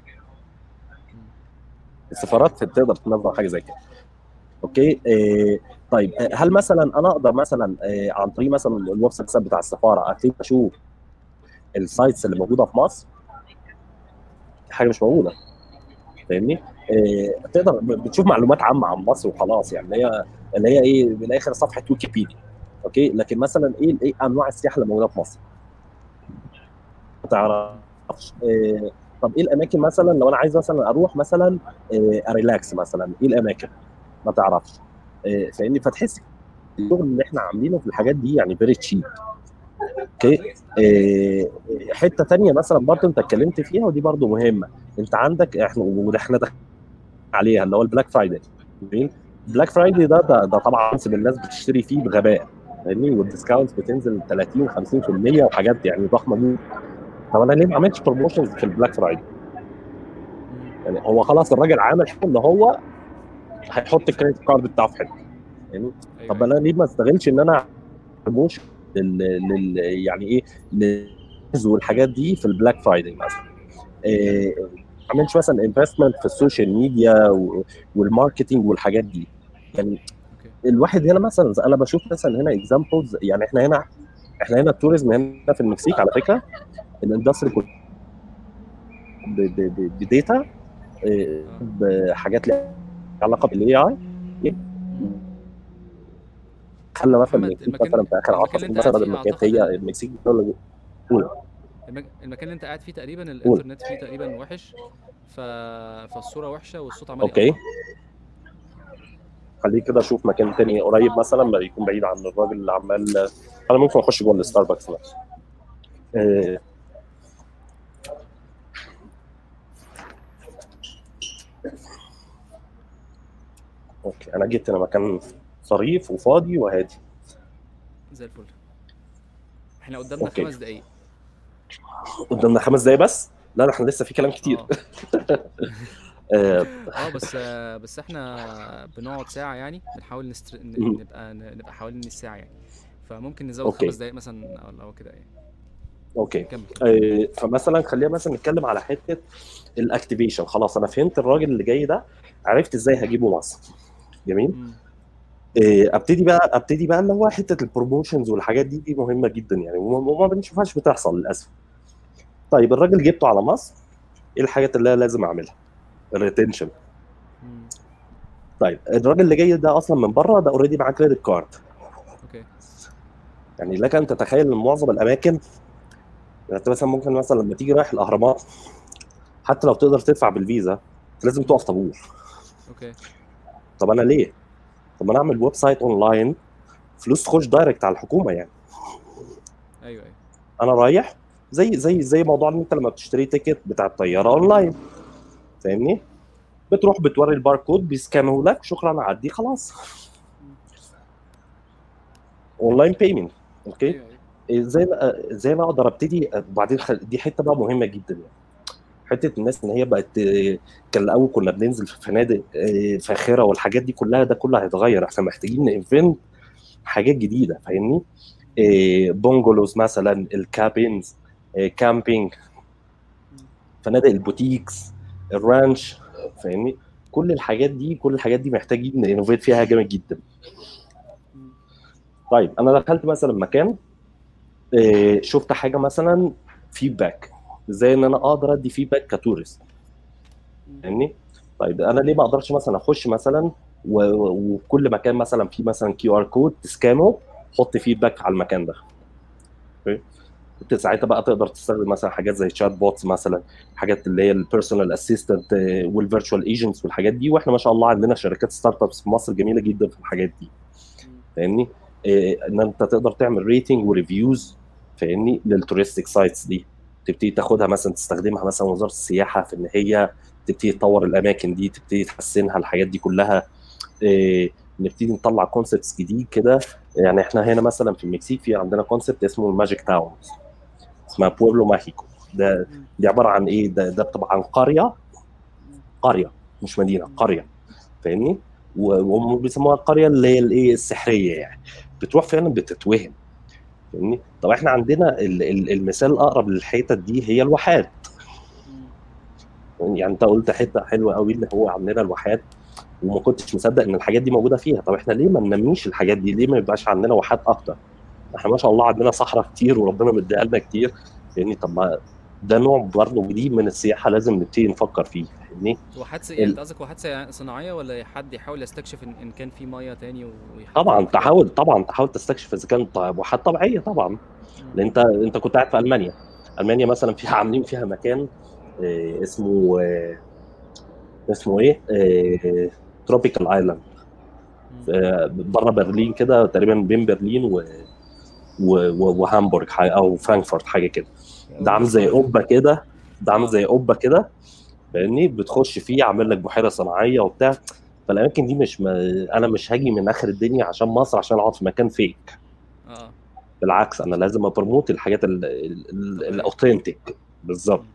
السفارات تقدر تنظم حاجه زي كده اوكي آه طيب آه، هل مثلا انا اقدر مثلا آه عن طريق مثلا الويب سايت بتاع السفاره ابتدي اشوف السايتس اللي موجوده في مصر دي حاجه مش موجوده فاهمني آه تقدر ب- بتشوف معلومات عامه عن مصر وخلاص يعني اللي هي اللي هي ايه بالاخر صفحه ويكيبيديا اوكي لكن مثلا ايه ايه انواع السياحه اللي موجوده في مصر ما تعرفش آه طب ايه الاماكن مثلا لو انا عايز مثلا اروح مثلا آه اريلاكس مثلا ايه الاماكن ما تعرفش آه، فاهمني فتحس الشغل اللي احنا عاملينه في الحاجات دي يعني فيري تشيب اوكي آه، حته تانية مثلا برضه انت اتكلمت فيها ودي برضه مهمه انت عندك احنا وده احنا داخلين عليها اللي هو البلاك فرايداي بلاك فرايداي ده, ده ده طبعا موسم الناس بتشتري فيه بغباء فاهمني والديسكاونت بتنزل 30 50% وحاجات يعني ضخمه جدا طب انا ليه ما عملتش بروموشنز في البلاك فرايداي؟ مم. يعني هو خلاص الراجل عامل حاجه ان هو هيحط الكريدت كارد بتاعه في حته يعني ايوه طب انا ليه ما استغلش ان انا بروموشن لل... لل... يعني ايه لل- والحاجات دي في البلاك فرايداي مثلا إيه... ما اعملش مثلا انفستمنت في السوشيال ميديا و... والماركتينج والحاجات دي يعني اوكي الواحد هنا مثلا انا بشوف مثلا هنا اكزامبلز يعني احنا هنا احنا هنا التوريزم هنا في المكسيك على فكره الاندستري كلها ب... ب... ب... بديتا إيه... اه بحاجات لها علاقه بالاي اي مم. خلى مثلا محمد المكسيك المكان مثلا في اخر المكان 10 اللي سنين انت مثلا قاعد بدل فيه ما كانت اعتقد هي ال... المكسيك الدوله الاولى المك... المكان اللي انت قاعد فيه تقريبا قول الانترنت فيه تقريبا وحش ف... فالصوره وحشه والصوت عمال اوكي يقطع خليه كده اشوف مكان تاني قريب مثلا ما يكون بعيد عن الراجل اللي عمال انا ممكن اخش جوه الستاربكس نفسه إيه، اوكي انا جيت هنا مكان صريف وفاضي وهادي زي الفل احنا قدامنا اوكي خمس دقايق قدامنا خمس دقايق بس لا ده احنا لسه في كلام كتير اه آه، اه بس آه، بس احنا بنقعد ساعة يعني بنحاول نستر... ن- مم. نبقى ن- نبقى حوالين الساعة يعني فممكن نزود اوكي خمس دقايق مثلا او او كده يعني اوكي كمل كمل آه، فمثلا خلينا مثلا نتكلم على حته الاكتيفيشن خلاص انا فهمت الراجل اللي جاي ده عرفت ازاي هجيبه مصر جميل مم. إيه، ابتدي بقى ابتدي بقى اللي هو حته البروموشنز والحاجات دي دي مهمه جدا يعني وما وما بنشوفهاش بتحصل للاسف طيب الراجل جبته على مصر ايه الحاجات اللي أنا لازم اعملها الريتنشن مم. طيب الراجل اللي جاي ده اصلا من بره ده اوريدي معاه كريدت كارد اوكي يعني لك ان تتخيل ان معظم الاماكن يعني انت مثلا ممكن مثلا لما تيجي رايح الاهرامات حتى لو تقدر تدفع بالفيزا لازم مم. تقف طابور اوكي طب انا ليه؟ طب ما انا اعمل ويب سايت اونلاين فلوس تخش دايركت على الحكومه يعني ايوه ايوه انا رايح زي زي زي موضوع ان انت لما بتشتري تيكت بتاع الطياره اونلاين فاهمني بتروح بتوري الباركود بيسكانه لك شكرا عدي خلاص مم. اونلاين بيمنت اوكي ايوه ايوه ازاي بقى- ازاي انا اقدر ابتدي وبعدين خل... دي حته بقى مهمه جدا يعني حته الناس ان هي بقت آه، كان الاول كنا بننزل في فنادق آه، فاخره والحاجات دي كلها ده كله هيتغير احنا محتاجين ننفنت حاجات جديده فاهمني آه، بونجولوز مثلا الكابينز آه، كامبينج مم. فنادق البوتيكس الرانش فاهمني كل الحاجات دي كل الحاجات دي محتاجين ننوفيت فيها جامد جدا مم. طيب انا دخلت مثلا مكان آه، شفت حاجه مثلا فيدباك ازاي ان انا اقدر ادي فيدباك كتورست مم. فاهمني طيب انا ليه ما اقدرش مثلا اخش مثلا و- و- وكل مكان مثلا في مثلا كيو ار كود تسكانه حط فيدباك على المكان ده أوكي؟ كنت ساعتها بقى تقدر تستخدم مثلا حاجات زي شات بوتس مثلا حاجات اللي هي البيرسونال اسيستنت والفيرتشوال ايجنتس والحاجات دي واحنا ما شاء الله عندنا شركات ستارت ابس في مصر جميله جدا في الحاجات دي مم. فاهمني إيه ان انت تقدر تعمل ريتنج وريفيوز فاهمني للتوريستيك سايتس دي تبتدي تاخدها مثلا تستخدمها مثلا وزاره السياحه في ان هي تبتدي تطور الاماكن دي تبتدي تحسنها الحاجات دي كلها إيه نبتدي نطلع كونسبتس جديد كده يعني احنا هنا مثلا في المكسيك في عندنا كونسبت اسمه الماجيك تاونز اسمها بويبلو ماهيكو ده مم. دي عباره عن ايه ده ده بتبقى عن قريه قريه مش مدينه قريه فاهمني و- وهم بيسموها القريه اللي هي الايه السحريه يعني بتروح فعلا بتتوهم فاهمني طب احنا عندنا ال- ال- المثال الاقرب للحتت دي هي الواحات مم. يعني انت قلت حته حلوه قوي اللي هو عندنا الواحات وما كنتش مصدق ان الحاجات دي موجوده فيها طب احنا ليه ما ننميش الحاجات دي ليه ما يبقاش عندنا واحات اكتر احنا ما شاء الله عندنا صحراء كتير وربنا مديها لنا كتير يعني طب ما ده نوع برضه جديد من السياحه لازم نبتدي نفكر فيه فاهمني واحات س- يعني ال- انت قصدك واحات س- صناعيه ولا حد يحاول يستكشف ان, إن كان في ميه تاني ويحفر طبعا حاجات تحاول طبعا تحاول تستكشف اذا كان طيب واحات طبيعيه طبعا مم. لان انت انت كنت قاعد في المانيا المانيا مثلا فيها عاملين فيها مكان آه، اسمه آه، اسمه ايه تروبيكال ايلاند مم. بره برلين كده تقريبا بين برلين و... و... و... وهامبورغ حاجة او فرانكفورت حاجه كده اول ده عامل مره زي اسمعها دي قبه كده ده عامل اه زي قبه كده فاهمني بتخش فيه عامل لك بحيره صناعيه وبتاع فالاماكن دي مش ما... انا مش هاجي من اخر الدنيا عشان مصر عشان اقعد في مكان فيك اه بالعكس انا لازم ابرموت الحاجات طبيعيه الاوثنتيك بالظبط مم.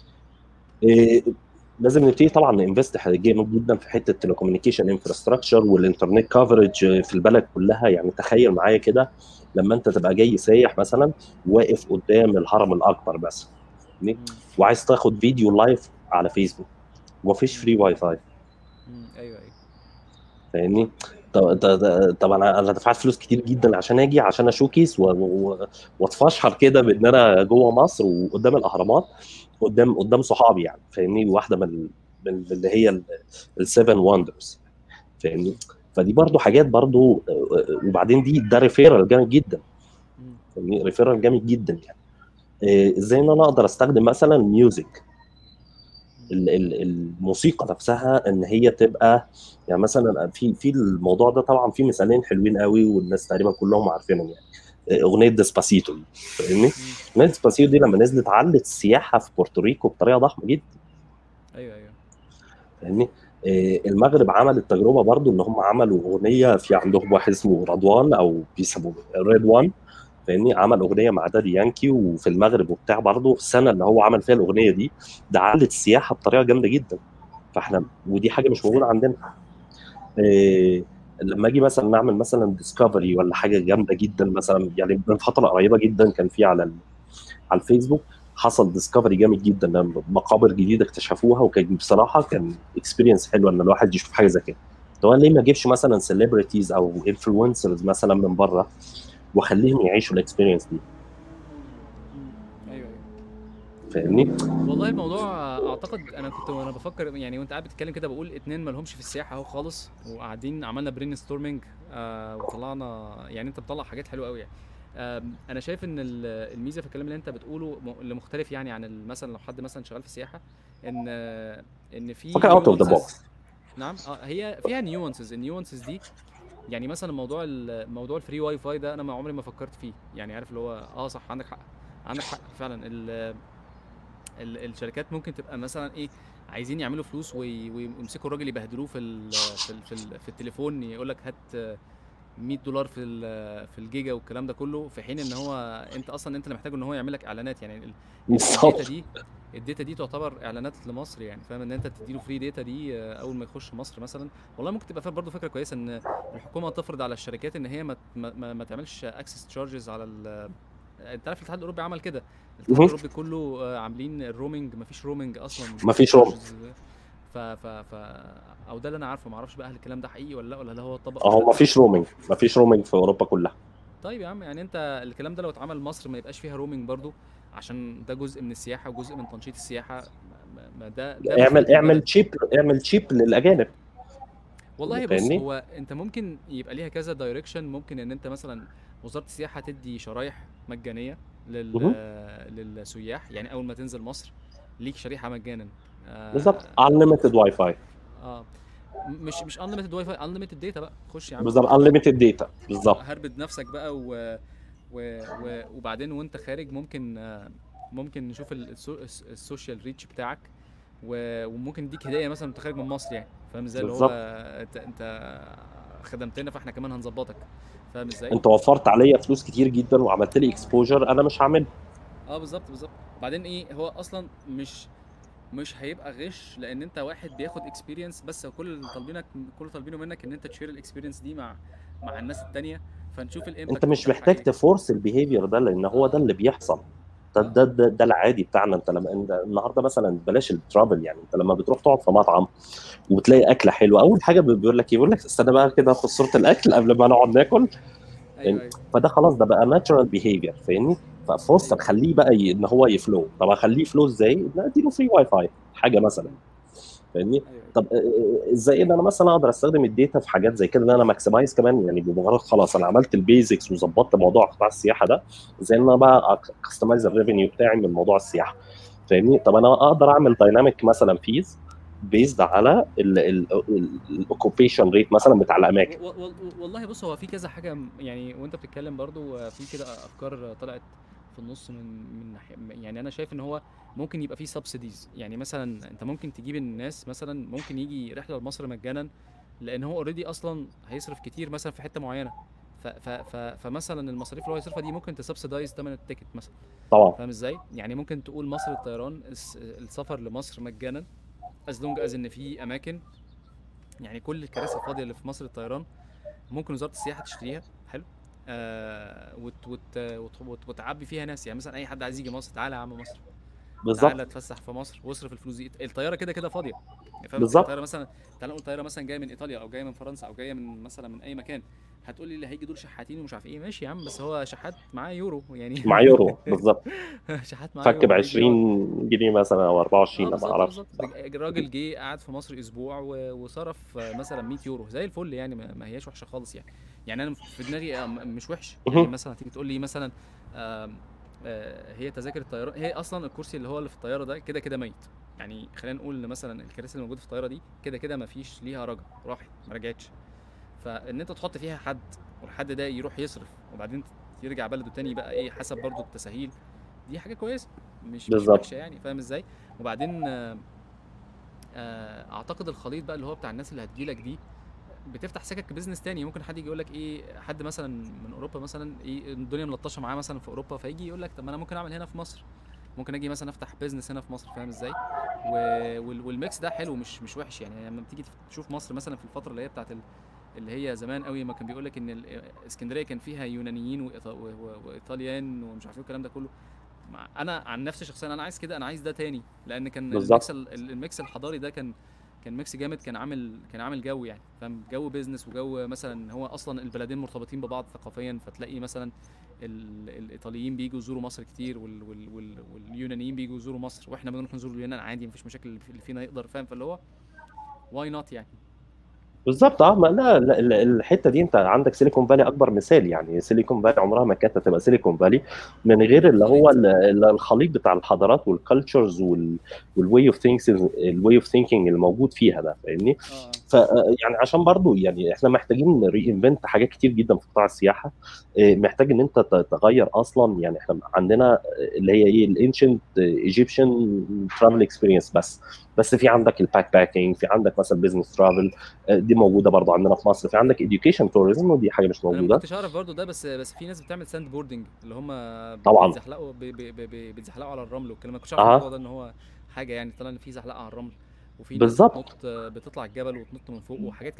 إيه لازم نبتدي طبعا ننفست جامد جدا في حته التليكوميونيكيشن انفراستراكشر والانترنت كفرج في البلد كلها يعني تخيل معايا كده لما انت تبقى جاي سايح مثلا واقف قدام الهرم الاكبر مثلا فاهمني؟ مم. وعايز تاخد فيديو لايف على فيسبوك ومفيش مم. فري واي فاي مم. ايوه ايوه فاهمني طب طب طب انا انا دفعت فلوس كتير جدا عشان اجي عشان اشوكيس و- و- واتفشخر كده بان انا جوه مصر وقدام الاهرامات قدام قدام صحابي يعني فاهمني واحده من ال- من اللي هي السيفن وندرز فاهمني فدي برضو حاجات برضو آه، وبعدين دي ده ريفيرال جامد جدا مم. فاهمني ريفيرال جامد جدا يعني آه، ازاي ان انا اقدر استخدم مثلا ميوزك مم. ال- ال- الموسيقى نفسها ان هي تبقى يعني مثلا في في الموضوع ده طبعا في مثالين حلوين قوي والناس تقريبا كلهم عارفينهم يعني اغنيه ديسباسيتو دي فاهمني؟ مم. اغنيه ديسباسيتو دي لما نزلت علت السياحه في بورتوريكو بطريقه ضخمه جدا ايوه ايوه فاهمني؟ آه، المغرب عمل التجربه برضو ان هم عملوا اغنيه في عندهم واحد اسمه رضوان او بيسموه ريد وان فاهمني عمل اغنيه مع دادي يانكي وفي المغرب وبتاع برضه في السنه اللي هو عمل فيها الاغنيه دي ده علت السياحه بطريقه جامده جدا فاحنا مم. ودي حاجه مش موجوده عندنا إيه لما اجي مثلا نعمل مثلا ديسكفري ولا حاجه جامده جدا مثلا يعني من فتره قريبه جدا كان في على ال- على الفيسبوك حصل ديسكفري جامد جدا لما مقابر جديده اكتشفوها وكان بصراحه كان اكسبيرينس حلوه ان الواحد يشوف حاجه زي كده طب أنا ليه ما اجيبش مثلا سيلبرتيز او انفلونسرز مثلا من بره واخليهم يعيشوا الاكسبيرينس دي مم. ايوه ايوه فاهمني والله الموضوع اعتقد انا كنت وانا بفكر يعني وانت قاعد بتتكلم كده بقول اتنين ما لهمش في السياحه اهو خالص وقاعدين عملنا برين ستورمنج آه وطلعنا يعني انت بتطلع حاجات حلوه قوي يعني آم، انا شايف ان ال- الميزه في الكلام اللي انت بتقوله م- اللي مختلف يعني عن ال- مثلا لو حد مثلا شغال في السياحه ان آه، ان في فكر اوت اوف ذا nuances- بوكس نعم اه هي فيها نيوانسز النيوانسز دي يعني مثلا موضوع ال- موضوع الفري واي فاي ده انا ما عمري ما فكرت فيه يعني عارف اللي هو اه صح عندك حق عندك حق فعلا ال ال الشركات ممكن تبقى مثلا ايه عايزين يعملوا فلوس وي- ويمسكوا الراجل يبهدلوه في ال في ال في, ال في التليفون يقول لك هات 100 دولار في ال- في الجيجا والكلام ده كله في حين ان هو انت اصلا انت اللي محتاجه ان هو يعمل لك اعلانات يعني ال- ال- الداتا بالظبط دي الداتا دي تعتبر اعلانات لمصر يعني فاهم ان انت تديله فري داتا دي آه، اول ما يخش مصر مثلا والله ممكن تبقى برضه فكره كويسه ان الحكومه تفرض على الشركات ان هي ما ما, ما, ما تعملش اكسس تشارجز على ال انت عارف الاتحاد الاوروبي عمل كده الاتحاد مهم. الاوروبي كله آه، عاملين الرومنج ما فيش رومنج اصلا مفيش roaming. charges. ف ف ف او ده اللي انا عارفه ما اعرفش بقى هل الكلام ده حقيقي ولا لا ولا ده هو اتطبق اهو فعلا. مفيش رومينج مفيش رومينج في اوروبا كلها طيب يا عم يعني انت الكلام ده لو اتعمل مصر ما يبقاش فيها رومينج برضو عشان ده جزء من السياحه وجزء من تنشيط السياحه ما- ما ده ده اعمل مفيد اعمل للبلد. تشيب اعمل تشيب للاجانب والله بص فاهمني؟ هو انت ممكن يبقى ليها كذا دايركشن ممكن ان انت مثلا وزاره السياحه تدي شرايح مجانيه لل مهم. للسياح يعني اول ما تنزل مصر ليك شريحه مجانا آه، بالظبط unlimited واي فاي اه م- مش مش انليمتد واي فاي انليمتد داتا بقى خش يا عم بالظبط انليمتد داتا بالظبط هربد نفسك بقى و... و... و... وبعدين وانت خارج ممكن آه، ممكن نشوف ال- السو... الس- السوشيال ريتش بتاعك و... وممكن نديك هديه مثلا وانت خارج من مصر يعني فاهم ازاي اللي هو بالظبط. انت انت خدمتنا فاحنا كمان هنظبطك فاهم ازاي؟ انت وفرت عليا فلوس كتير جدا وعملت لي اكسبوجر انا مش هعمل اه بالظبط بالظبط بعدين ايه هو اصلا مش مش هيبقى غش لان انت واحد بياخد اكسبيرينس بس كل اللي طالبينك كل اللي طالبينه منك ان انت تشير الاكسبيرينس دي مع مع الناس التانية فنشوف الامباكت انت مش بتاعها محتاج ايه. تفورس البيهيفير ده لان هو ده اللي بيحصل ده ده ده, ده العادي بتاعنا انت لما انت النهارده مثلا بلاش الترافل يعني انت لما بتروح تقعد في مطعم وتلاقي اكله حلوه اول حاجه بيقول لك ايه بيقول لك استنى بقى كده اخد صوره الاكل قبل ما نقعد ناكل ايوه ايوه فده خلاص ده بقى ناتشرال بيهيفير فاهمني ففرصه خليه بقى ي... ان هو يفلو طب اخليه فلو ازاي؟ اديله فري واي فاي حاجه مثلا فاهمني ايوه أيوة. طب آه، ازاي ان انا مثلا اقدر استخدم الداتا في حاجات زي كده ان انا ماكسمايز كمان يعني بمجرد خلاص انا عملت البيزكس وظبطت موضوع قطاع السياحه ده ازاي ان انا بقى كستمايز الريفينيو بتاعي من موضوع السياحه فاهمني طب انا اقدر اعمل دايناميك مثلا فيز بيزد على الاوكوبيشن ريت مثلا بتاع الاماكن و- و- والله بص هو في كذا حاجه م- يعني وانت بتتكلم برضو آه، في كده افكار طلعت في النص من من ناحيه يعني انا شايف ان هو ممكن يبقى فيه سبسيديز يعني مثلا انت ممكن تجيب الناس مثلا ممكن يجي رحله لمصر مجانا لان هو اوريدي اصلا هيصرف كتير مثلا في حته معينه ف ف ف فمثلا المصاريف اللي هو هيصرفها دي ممكن تسبسيدايز ثمن التيكت مثلا طبعا فاهم ازاي؟ يعني ممكن تقول مصر الطيران الس- السفر لمصر مجانا از لونج از ان في اماكن يعني كل الكراسي الفاضيه اللي في مصر الطيران ممكن وزاره السياحه تشتريها حلو آه وت وت وت وت وتعبي فيها ناس يعني مثلا اي حد عايز يجي مصر تعالى يا عم مصر بالظبط تعالى اتفسح في مصر واصرف الفلوس دي الطياره كده كده فاضيه يعني فاهم بالظبط. الطياره مثلا تعالى نقول طياره مثلا جايه من ايطاليا او جايه من فرنسا او جايه من مثلا من اي مكان هتقول لي اللي هيجي دول شحاتين ومش عارف ايه ماشي يا عم بس هو شحات معاه يورو يعني مع يورو بالظبط شحات معاه فك يورو ب بيجي 20 جنيه مثلا او 24 اه ما بالظبط اعرفش بالظبط الراجل جه قعد في مصر اسبوع و- وصرف آه، مثلا 100 يورو زي الفل يعني ما ما هياش وحشه خالص يعني يعني انا في دماغي آه، م- مش وحش يعني مهم. مثلا تيجي تقول لي مثلا آم، آه، هي تذاكر الطيران هي اصلا الكرسي اللي هو اللي في الطياره ده كده كده ميت يعني خلينا نقول ان مثلا الكراسي اللي موجوده في الطياره دي كده كده ما فيش ليها رجع راحت ما رجعتش فان انت تحط فيها حد والحد ده يروح يصرف وبعدين يرجع بلده تاني بقى ايه حسب برضو التساهيل دي حاجه كويسه مش مش بالظبط. وحشه يعني فاهم ازاي وبعدين آه، آه، اعتقد الخليط بقى اللي هو بتاع الناس اللي هتجيلك دي بتفتح سكك بيزنس تاني ممكن حد يجي يقول لك ايه حد مثلا من اوروبا مثلا ايه الدنيا ملطشه معاه مثلا في اوروبا فيجي يقول لك طب ما انا ممكن اعمل هنا في مصر ممكن اجي مثلا افتح بيزنس هنا في مصر فاهم ازاي و... وال... والميكس ده حلو مش مش وحش يعني لما بتيجي تشوف مصر مثلا في الفتره اللي هي بتاعت ال... اللي هي زمان قوي ما كان بيقول لك ان ال- اسكندريه كان فيها يونانيين وإيطا... و... و... وايطاليان ومش عارف ايه الكلام ده كله مع- انا عن نفسي شخصيا انا عايز كده انا عايز ده تاني لان كان بالظبط. الميكس ال- الميكس الحضاري ده كان كان ميكس جامد كان عامل كان عامل جو يعني فاهم جو بيزنس وجو مثلا هو اصلا البلدين مرتبطين ببعض ثقافيا فتلاقي مثلا ال... الايطاليين بيجوا يزوروا مصر كتير وال... وال... وال... واليونانيين بيجوا يزوروا مصر واحنا بنروح نزور اليونان عادي مفيش مشاكل اللي في- اللي فينا يقدر فاهم فاللي هو واي نوت يعني بالظبط اه ما لا لا- لا، الحته دي انت عندك سيليكون فالي اكبر مثال يعني سيليكون فالي عمرها ما كانت هتبقى سيليكون فالي من غير اللي هو ال- ال- الخليط بتاع الحضارات والكالتشرز والواي اوف ثينكس الواي اوف ثينكينج اللي موجود فيها ده فاهمني اه ف يعني عشان برضو يعني احنا محتاجين ري انفنت حاجات كتير جدا في قطاع السياحه اه، محتاج ان انت ت- تغير اصلا يعني احنا عندنا اللي هي ايه الانشنت ايجيبشن ترافل اكسبيرينس بس بس في عندك الباك باكينج في عندك مثلا بيزنس ترافل دي موجوده برضو عندنا في مصر في عندك education توريزم ودي حاجه مش انا ما موجوده كنتش اعرف برضو ده بس بس في ناس بتعمل ساند بوردنج اللي هم طبعاً. بيتزحلقوا بي بي بي بي بيتزحلقوا على الرمل والكلام ده ما كنتش عارف أها. الموضوع ده ان هو حاجه يعني طلع ان في زحلقه على الرمل وفي ناس بالظبط. بتنط بتطلع الجبل وتنط من فوق وحاجات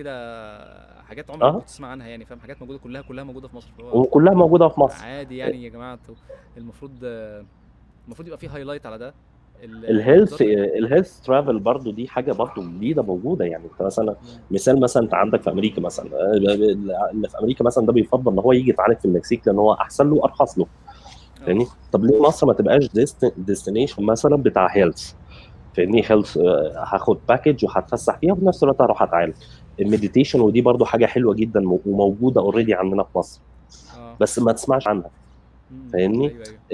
كده حاجات عمرك أها. ما كنت تسمع عنها يعني فاهم حاجات موجوده كلها كلها موجوده في مصر فهو وكلها موجوده في مصر عادي يعني يا جماعه انتوا المفروض المفروض يبقى في هايلايت على ده ال- الهيلث وزارة- الهيلث ترافل برضو دي حاجه برضو جديده موجوده يعني انت مثلا مثال مثلا انت عندك في امريكا مثلا آه، اللي في امريكا مثلا ده بيفضل ان هو يجي يتعالج في المكسيك لان هو احسن له وارخص له فاهمني طب ليه مصر ما تبقاش ديستنيشن مثلا بتاع هيلث فاهمني هيلث هاخد باكج وهتفسح فيها وفي نفس الوقت هروح اتعالج المديتيشن ودي برضو حاجه حلوه جدا وموجوده اوريدي عندنا في مصر اه بس ما تسمعش عنها مم. فاهمني؟ ايوه ايوه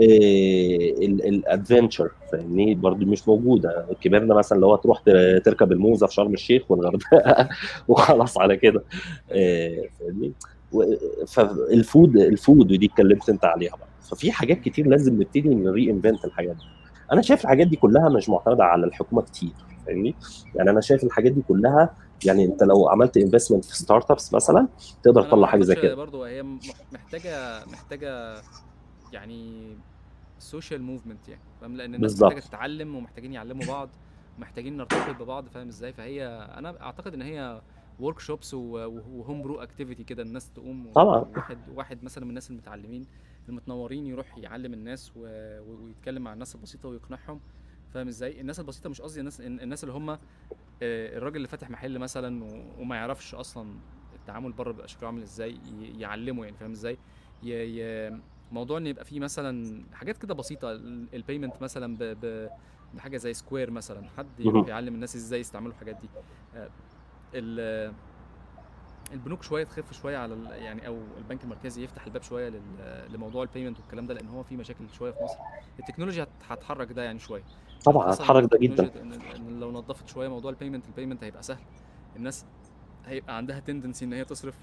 الادفنتشر فاهمني برضو مش موجوده كبرنا مثلا اللي هو تروح ت- تركب الموزه في شرم الشيخ والغردقه وخلاص على كده آه، فاهمني و- فالفود الفود ودي اتكلمت انت عليها بقى ففي حاجات كتير لازم نبتدي نري انفنت الحاجات دي انا شايف الحاجات دي كلها مش معتمده على الحكومه كتير فاهمني يعني انا شايف الحاجات دي كلها يعني انت لو عملت انفستمنت في ستارت ابس مثلا تقدر انا ما تطلع حاجه زي اعتقدش كده برضه هي م- محتاجه محتاجه يعني سوشيال موفمنت يعني فاهم لان الناس بالظبط. محتاجه تتعلم ومحتاجين يعلموا بعض محتاجين نرتبط ببعض فاهم ازاي فهي انا اعتقد ان هي ورك شوبس وهوم برو اكتيفيتي كده الناس تقوم و- طبعا. واحد واحد مثلا من الناس المتعلمين المتنورين يروح يعلم الناس و... و- ويتكلم مع الناس البسيطه ويقنعهم فاهم ازاي الناس البسيطه مش قصدي الناس الناس اللي هم آه، الراجل اللي فاتح محل مثلا و- وما يعرفش اصلا التعامل بره بيبقى شكله عامل ازاي ي- يعلمه يعني فاهم ازاي ي... ي... موضوع ان يبقى فيه مثلا حاجات كده بسيطه البيمنت مثلا ب... ب... بحاجه زي سكوير مثلا حد يروح مهم. يعلم الناس ازاي يستعملوا الحاجات دي آه، ال... البنوك شويه تخف شويه على ال... يعني او البنك المركزي يفتح الباب شويه لل... لموضوع البيمنت والكلام ده لان هو في مشاكل شويه في مصر التكنولوجيا هت- هتحرك ده يعني شويه طبعا حصل هتحرك ده جدا التكنولوجيا إن- إن لو نظفت شويه موضوع البيمنت البيمنت هيبقى سهل الناس هيبقى عندها تندنسي ان هي تصرف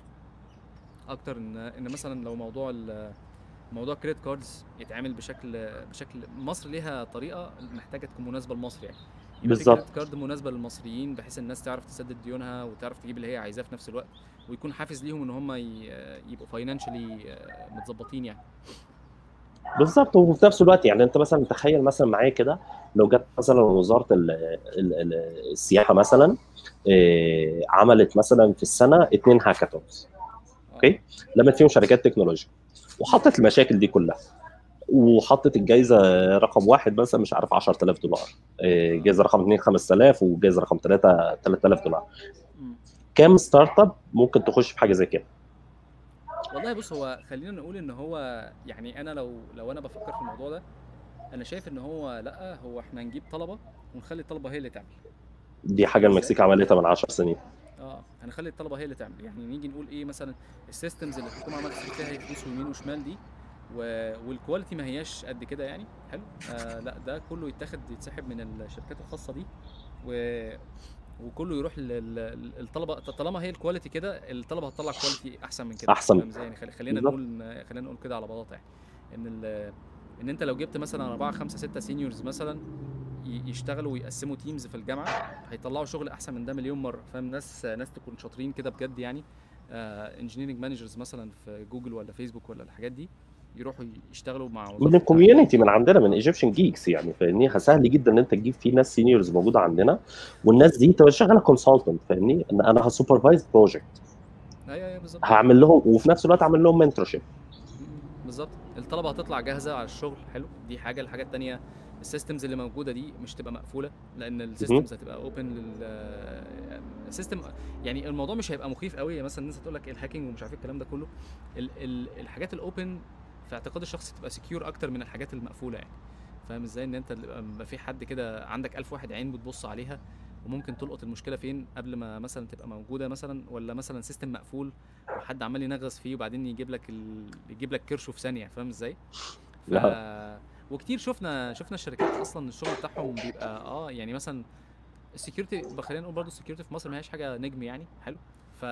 اكتر ان ان مثلا لو موضوع ال- موضوع كريدت كاردز يتعمل بشكل بشكل مصر ليها طريقه محتاجه تكون مناسبه لمصر يعني يبقى في بالظبط. كريدت كارد مناسبه للمصريين بحيث الناس تعرف تسدد ديونها وتعرف تجيب اللي هي عايزاه في نفس الوقت ويكون حافز ليهم ان هم ي- يبقوا فاينانشالي متظبطين يعني بالظبط وفي نفس الوقت يعني انت مثلا تخيل مثلا معايا كده لو جت مثلا وزاره ال ال ال السياحه مثلا إيه، عملت مثلا في السنه اثنين هاكاثونز اوكي لمت فيهم شركات تكنولوجيا وحطت المشاكل دي كلها وحطت الجائزه رقم واحد مثلا مش عارف 10000 دولار إيه، الجائزه رقم اثنين 5000 والجائزه رقم ثلاثه 3000 دولار مم. كام ستارت اب ممكن تخش في حاجه زي كده والله بص هو خلينا نقول ان هو يعني انا لو لو انا بفكر في الموضوع ده انا شايف ان هو لا هو احنا نجيب طلبه ونخلي الطلبه هي اللي تعمل دي حاجه المكسيك عملتها من 10 سنين اه هنخلي الطلبه هي اللي تعمل يعني نيجي نقول ايه مثلا السيستمز اللي الحكومه عملت فيها فلوس ويمين وشمال دي و... والكواليتي ما هياش قد كده يعني حلو آه لا ده كله يتاخد يتسحب من الشركات الخاصه دي و... وكله يروح للطلبه طالما هي الكواليتي كده الطلبه هتطلع كواليتي احسن من كده أحسن. فاهم ازاي يعني خلي- خلينا بالظبط. نقول خلينا نقول كده على بلاطه يعني ان ال... ان انت لو جبت مثلا أربعة خمسة ستة سينيورز مثلا ي- يشتغلوا ويقسموا تيمز في الجامعه هيطلعوا شغل احسن من ده مليون مره فاهم ناس ناس تكون شاطرين كده بجد يعني انجينيرنج مانجرز مثلا في جوجل ولا فيسبوك ولا الحاجات دي يروحوا يشتغلوا مع وظائف من التعليم. الكوميونتي من عندنا من ايجيبشن جيكس يعني فاهمني سهل جدا ان انت تجيب فيه ناس سينيورز موجوده عندنا والناس دي تبقى شغاله كونسلتنت فاهمني ان انا هسوبرفايز بروجكت ايوه ايوه بالظبط هعمل لهم وفي نفس الوقت اعمل لهم منتورشيب م- بالظبط الطلبه هتطلع جاهزه على الشغل حلو دي حاجه الحاجه التانيه السيستمز اللي موجوده دي مش تبقى مقفوله لان السيستمز هتبقى اوبن لل السيستم يعني الموضوع مش هيبقى مخيف قوي يعني مثلا الناس هتقول لك الهاكينج ومش عارف إيه الكلام ده كله ال ال الحاجات الاوبن في اعتقاد الشخص تبقى سكيور اكتر من الحاجات المقفوله يعني فاهم ازاي ان انت يبقى يبقى في حد كده عندك ألف واحد عين بتبص عليها وممكن تلقط المشكله فين قبل ما مثلا تبقى موجوده مثلا ولا مثلا سيستم مقفول وحد عمال ينغص فيه وبعدين يجيب لك ال... يجيب لك كرشه في ثانيه فاهم ازاي؟ ف... وكتير شفنا شفنا الشركات اصلا الشغل بتاعهم بيبقى اه يعني مثلا السكيورتي خلينا نقول برضه السكيورتي في مصر ما هياش حاجه نجم يعني حلو ف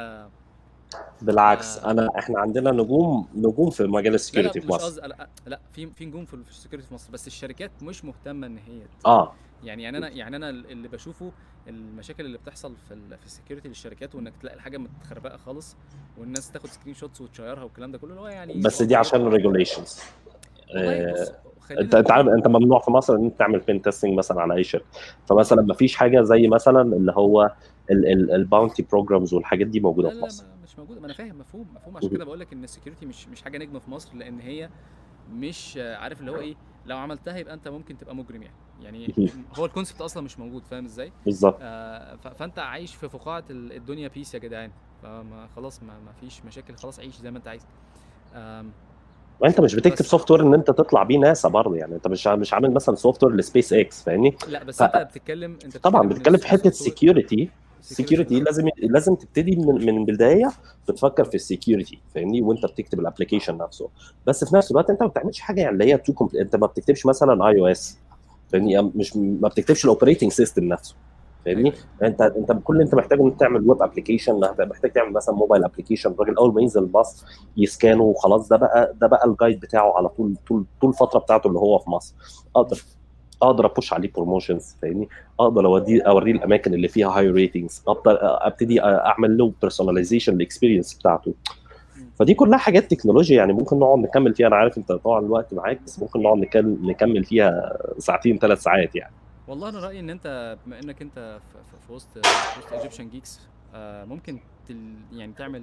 بالعكس آه. انا احنا عندنا نجوم نجوم في مجال لا لا السكيورتي مش في مصر قصدي لا, لا في في نجوم في في السكيورتي في مصر بس الشركات مش مهتمه ان هي ت- اه يعني يعني انا يعني انا اللي بشوفه المشاكل اللي بتحصل في ال في السكيورتي للشركات وانك تلاقي الحاجه متخربقه خالص والناس تاخد سكرين شوتس وتشيرها والكلام ده كله اللي هو يعني بس دي عشان الريجوليشنز والله بص خلينا انت انت نقول- عارف انت ممنوع في مصر ان انت تعمل بين تيستنج مثلا على اي شركه فمثلا ما فيش حاجه زي مثلا اللي هو الباونتي بروجرامز والحاجات دي موجوده لا في لا مصر ما مش موجوده ما انا فاهم مفهوم مفهوم عشان مهم. كده بقول لك ان السكيورتي مش مش حاجه نجمه في مصر لان هي مش آه، عارف اللي هو ايه لو عملتها يبقى انت ممكن تبقى مجرم يعني يعني مهم. هو الكونسبت اصلا مش موجود فاهم ازاي بالظبط آه ف- فانت عايش في فقاعه ال- الدنيا بيس يا جدعان فما خلاص ما, ما فيش مشاكل خلاص عيش زي ما انت عايز آم، وانت مش بتكتب بس- سوفت وير ان انت تطلع بيه ناسا برضه يعني انت مش مش عامل مثلا سوفت وير لسبيس اكس فاهمني لا بس ف- انت بتتكلم انت طبعا إن بتتكلم في حته السوفت وير- سكيورتي السكيورتي لازم لازم تبتدي من من البدايه بتفكر في السكيورتي فاهمني وانت بتكتب الابلكيشن نفسه بس في نفس الوقت انت ما بتعملش حاجه يعني اللي هي تو انت ما بتكتبش مثلا اي او اس فاهمني مش ما بتكتبش الاوبريتنج سيستم نفسه فاهمني انت انت كل اللي انت محتاجه انك تعمل ويب ابلكيشن محتاج تعمل مثلا موبايل ابلكيشن الراجل اول ما ينزل الباص يسكانه وخلاص ده بقى ده بقى الجايد بتاعه على طول طول طول الفتره بتاعته اللي هو في مصر اقدر اقدر ابوش عليه بروموشنز فاهمني اقدر اوديه اوريه الاماكن اللي فيها هاي ريتنجز اقدر ابتدي اعمل له بيرسوناليزيشن الاكسبيرينس بتاعته فدي كلها حاجات تكنولوجيا يعني ممكن نقعد نكمل فيها انا عارف انت طبعا الوقت معاك بس ممكن نقعد نكمل فيها ساعتين ثلاث ساعات يعني والله انا رايي ان انت بما انك انت في, في وسط في وسط ايجيبشن جيكس ممكن تل يعني تعمل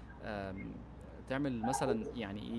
تعمل مثلا يعني ايه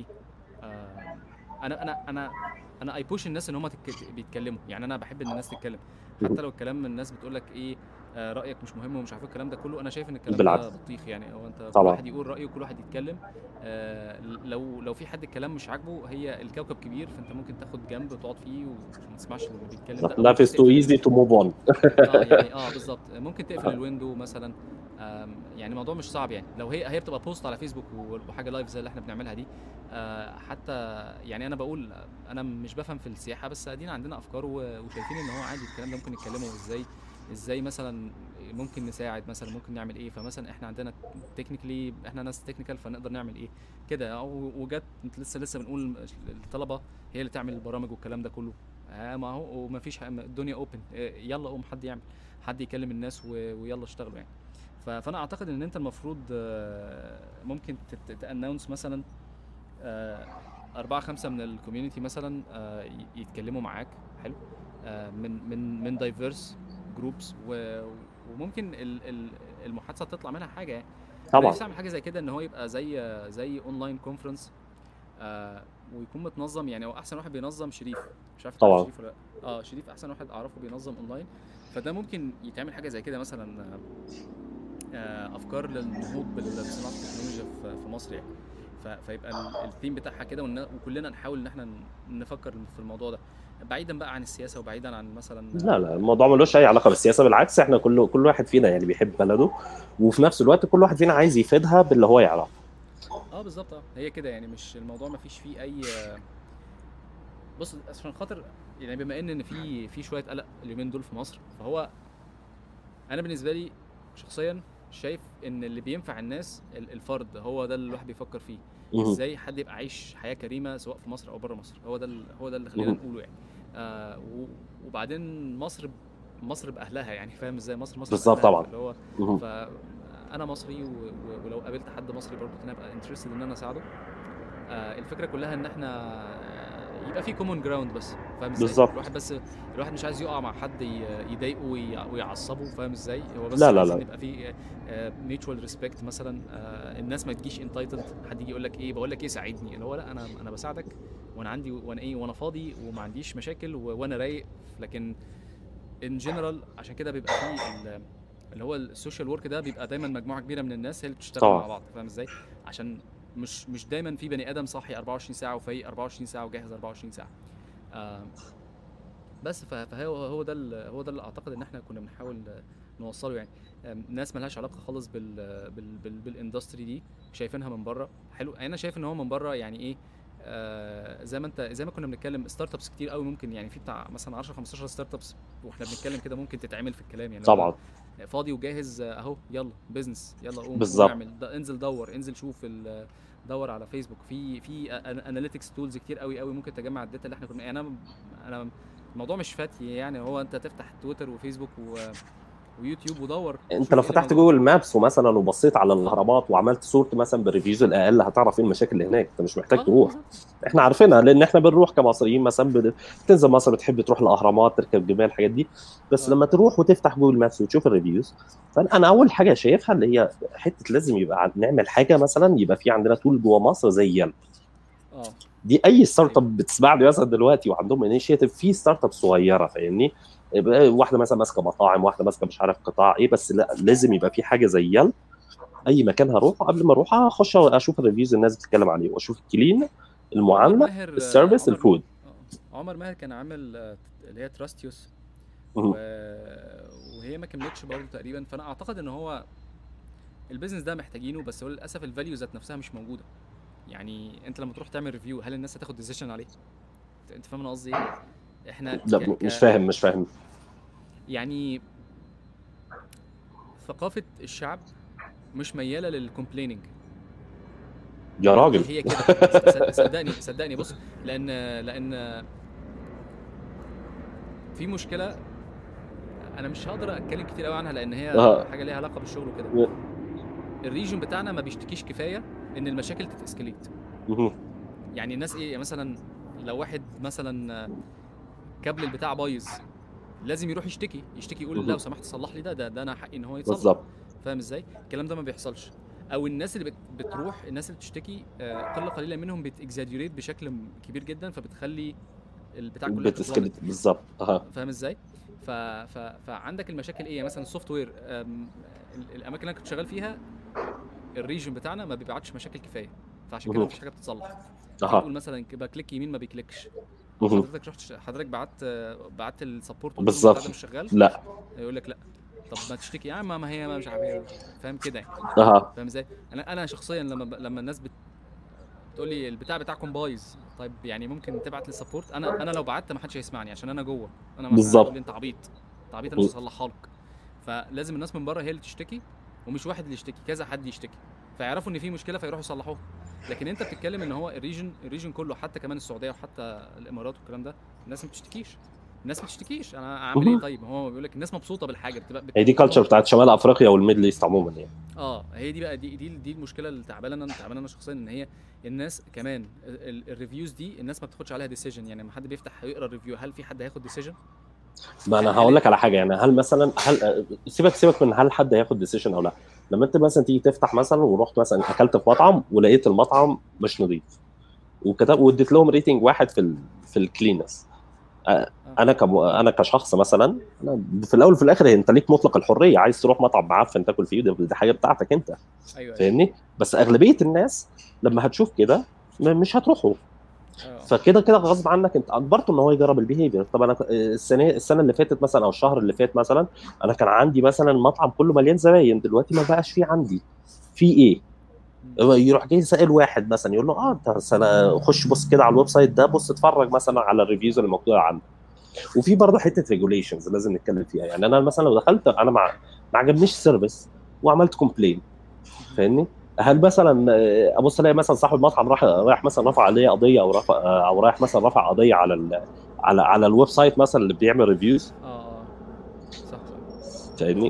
انا انا انا انا اي بوش الناس ان هم بيتكلموا يعني انا بحب ان الناس تتكلم حتى لو الكلام الناس بتقول لك ايه آه رايك مش مهم ومش عارف الكلام ده كله انا شايف ان الكلام بالعكس. ده بطيخ يعني هو انت كل طبعا. واحد يقول رايه وكل واحد يتكلم آه لو لو في حد الكلام مش عاجبه هي الكوكب كبير فانت ممكن تاخد جنب وتقعد فيه وما تسمعش اللي بيتكلم ده أو لايف ممكن از تو تقفل- ايزي تو موف اون اه يعني اه بالظبط ممكن تقفل الويندو مثلا آم، يعني الموضوع مش صعب يعني لو هي هي بتبقى بوست على فيسبوك و- وحاجه لايف زي اللي احنا بنعملها دي آه، حتى يعني انا بقول انا مش بفهم في السياحه بس ادينا عندنا افكار و- وشايفين ان هو عادي الكلام ده ممكن نتكلمه ازاي ازاي مثلا ممكن نساعد مثلا ممكن نعمل ايه فمثلا احنا عندنا تكنيكلي احنا ناس تكنيكال فنقدر نعمل ايه كده او وجت انت لسه لسه بنقول الطلبه هي اللي تعمل البرامج والكلام ده كله آه ما هو وما فيش الدنيا اوبن يلا قوم حد يعمل حد يكلم الناس و- ويلا اشتغلوا يعني ف- فانا اعتقد ان انت المفروض آه، ممكن تاناونس مثلا آه، أربعة خمسة من الكوميونتي مثلا آه، ي- يتكلموا معاك حلو آه، من من من دايفيرس جروبس وممكن ال- ال- المحادثه تطلع منها حاجه يعني انا طبعا نفسي اعمل حاجه زي كده ان هو يبقى زي زي اونلاين كونفرنس آه ويكون متنظم يعني هو احسن واحد بينظم شريف مش عارف تعرف طبعا. شريف ولا لا اه شريف احسن واحد اعرفه بينظم اونلاين فده ممكن يتعمل حاجه زي كده مثلا آه، آه، افكار للنهوض بالصناعه التكنولوجيا في في مصر يعني ف- فيبقى ال- الثيم بتاعها كده والنا- وكلنا نحاول ان احنا ن- نفكر في الموضوع ده بعيدا بقى عن السياسه وبعيدا عن مثلا لا لا الموضوع ملوش اي علاقه بالسياسه بالعكس احنا كل كل واحد فينا يعني بيحب بلده وفي نفس الوقت كل واحد فينا عايز يفيدها باللي هو يعرفه اه بالظبط اه هي كده يعني مش الموضوع ما فيش فيه اي بص عشان خاطر يعني بما ان ان في في شويه قلق اليومين دول في مصر فهو انا بالنسبه لي شخصيا شايف ان اللي بينفع الناس ال- الفرد هو ده اللي الواحد بيفكر فيه مهم. ازاي حد يبقى عايش حياه كريمه سواء في مصر او بره مصر هو ده ال- هو ده اللي خلينا مهم. نقوله يعني آه و- وبعدين مصر مصر باهلها يعني فاهم ازاي مصر مصر بالظبط بأهلها، طبعا. اللي هو مهم. فانا مصري و... و... ولو قابلت حد مصري برضه انا ابقى انترستد ان انا اساعده آه الفكره كلها ان احنا آه، يبقى في كومون جراوند بس فاهم ازاي بالظبط. الواحد بس الواحد مش عايز يقع مع حد ي- يضايقه وي... ويعصبه فاهم ازاي هو بس لا، لا، عايزين لا. يبقى في ميوتشوال ريسبكت مثلا آه الناس ما تجيش انتايتلد حد يجي يقول لك ايه بقول لك ايه ساعدني اللي هو لا انا انا بساعدك وانا عندي وانا ايه وانا فاضي وما عنديش مشاكل و... وانا رايق لكن ان جنرال عشان كده بيبقى فيه ال- اللي هو السوشيال ورك ده بيبقى دايما مجموعه كبيره من الناس هي اللي بتشتغل طبعا. مع بعض فاهم ازاي عشان مش مش دايما في بني ادم صاحي 24 ساعه وفايق 24 ساعه وجاهز 24 ساعه آه بس ف- فهو هو ده ال- هو ده اللي اعتقد ان احنا كنا بنحاول نوصله يعني آم، ناس ملهاش علاقه خالص بال بال بال بالاندستري دي شايفينها من بره حلو انا شايف ان هو من بره يعني ايه آه زي ما انت زي ما كنا بنتكلم ستارت ابس كتير قوي ممكن يعني في بتاع مثلا 10 15 ستارت ابس واحنا بنتكلم كده ممكن تتعمل في الكلام يعني لو طبعا فاضي وجاهز آه، اهو يلا بزنس يلا قوم بالظبط. اعمل انزل دور انزل شوف ال- دور على فيسبوك في في اناليتكس تولز كتير قوي قوي ممكن تجمع الداتا اللي احنا كنا يعني انا انا الموضوع مش فاتي يعني هو انت تفتح تويتر وفيسبوك و... ويوتيوب ودور انت شوف لو ايه اللي فتحت موجود. جوجل مابس ومثلا وبصيت على الاهرامات وعملت صورت مثلا بالريفيوز الاقل هتعرف ايه المشاكل اللي هناك انت مش محتاج آه، تروح بالظبط. احنا عارفينها لان احنا بنروح كمصريين مثلا بن- بتنزل مصر بتحب تروح الاهرامات تركب جبال الحاجات دي بس آه. لما تروح وتفتح جوجل مابس وتشوف الريفيوز فانا اول حاجه شايفها اللي هي حته لازم يبقى عن- نعمل حاجه مثلا يبقى في عندنا تول جوه مصر زي يلب اه دي اي ستارت اب بتسمعني مثلا دلوقتي وعندهم انيشيتيف في ستارت اب صغيره فاهمني يبقى واحده مثلا ماسكه مطاعم واحده ماسكه مش عارف قطاع ايه بس لا لازم يبقى في حاجه زي يلب اي مكان هروحه قبل ما اروح اخش اشوف الريفيوز الناس بتتكلم عليه واشوف الكلين عمر المعامله ماهر آه، السيرفيس عمر- الفود آه، عمر ماهر كان عامل آه، اللي هي تراستيوس مهم. و... وهي ما كملتش برضه تقريبا فانا اعتقد ان هو البيزنس ده محتاجينه بس هو للاسف الفاليو ذات نفسها مش موجوده يعني انت لما تروح تعمل ريفيو هل الناس هتاخد ديسيشن عليه انت- انت فاهم انا قصدي ايه احنا لا ك- م- ك- مش فاهم مش فاهم يعني ثقافه الشعب مش مياله للكومبليننج يا راجل هي كده صد- صدقني صدقني بص لان لان في مشكله انا مش هقدر اتكلم كتير قوي عنها لان هي آه. حاجه ليها علاقه بالشغل وكده الريجن بتاعنا ما بيشتكيش كفايه ان المشاكل تتاسكليت مهم. يعني الناس ايه يعني مثلا لو واحد مثلا كابل البتاع بايظ لازم يروح يشتكي يشتكي يقول مهم. لو سمحت صلح لي ده ده, ده انا حقي ان هو يتصلح بالظبط فاهم ازاي الكلام ده ما بيحصلش او الناس اللي بت- بتروح الناس اللي بتشتكي آه، قله قليله منهم بتاكزاجريت بشكل م- كبير جدا فبتخلي البتاع كلها تتلخبط. بتسكلت بالظبط اه فاهم ازاي ف... ف... فعندك المشاكل ايه يعني مثلا السوفت وير أم، ال- الاماكن اللي انا كنت شغال فيها الريجن بتاعنا ما بيبعتش مشاكل كفايه فعشان كده مهم. مفيش حاجه بتصلح اها تقول مثلا ك- بكليك يمين ما بيكليكش مهم. حضرتك رحت حضرتك بعت بعت السبورت بالظبط. مش شغال لا يقول لك لا طب ما تشتكي يا عم ما هي ما مش عارف ايه فاهم كده يعني اها فاهم ازاي انا انا شخصيا لما ب... لما الناس بت... بتقول لي البتاع بتاعكم بايظ طيب يعني ممكن تبعت للسبورت انا انا لو بعت ما حدش هيسمعني عشان انا جوه انا مثلا بالظبط. هيقول لي انت عبيط انت عبيط انا مش هصلحها لك فلازم الناس من بره هي اللي تشتكي ومش واحد اللي يشتكي كذا حد يشتكي فيعرفوا ان في مشكله فيروحوا يصلحوها لكن انت بتتكلم ان هو الريجن الريجن كله حتى كمان السعوديه وحتى الامارات والكلام ده الناس ما بتشتكيش الناس ما بتشتكيش انا اعمل ايه مهم. طيب هو بيقول لك الناس مبسوطه بالحاجه بتبقى هي دي كالتشر بتاعت شمال افريقيا والميدل ايست عموما يعني اه هي دي بقى دي دي, دي المشكله اللي تعبانه انا تعبانه انا شخصيا ان هي الناس كمان ال- ال- الريفيوز دي الناس ما بتاخدش عليها ديسيجن يعني لما حد بيفتح يقرا الريفيو هل في حد هياخد ديسيجن ما انا هقول لك على حاجه يعني هل مثلا هل سيبك سيبك من هل حد هياخد ديسيشن او لا لما انت مثلا تيجي تفتح مثلا ورحت مثلا اكلت في مطعم ولقيت المطعم مش نظيف وكتب واديت لهم ريتنج واحد في ال في الكلينس انا كم انا كشخص مثلا انا في الاول وفي الاخر انت ليك مطلق الحريه عايز تروح مطعم معفن تاكل فيه دي دي حاجه بتاعتك انت ايوه ايوه فاهمني بس اغلبيه الناس لما هتشوف كده م- مش هتروحوا آه. فكده كده غصب عنك انت اجبرته ان هو يجرب البيهيفير طب انا السنه السنه اللي فاتت مثلا او الشهر اللي فات مثلا انا كان عندي مثلا مطعم كله مليان زباين دلوقتي ما بقاش فيه عندي في ايه مم. يروح جاي سائل واحد مثلا يقول له اه انت سنة خش بص كده على الويب سايت ده بص اتفرج مثلا على الريفيوز اللي موجوده عندك وفي برضه حته ريجوليشنز لازم نتكلم فيها يعني انا مثلا لو دخلت انا مع ما عجبنيش السيرفيس وعملت كومبلين فاهمني هل مثلا آه، ابص الاقي مثلا صاحب المطعم راح رايح مثلا رفع عليه قضيه او رفع آه، او رايح مثلا رفع قضيه على ال على على الويب سايت مثلا اللي بيعمل ريفيوز اه اه صح صح فاهمني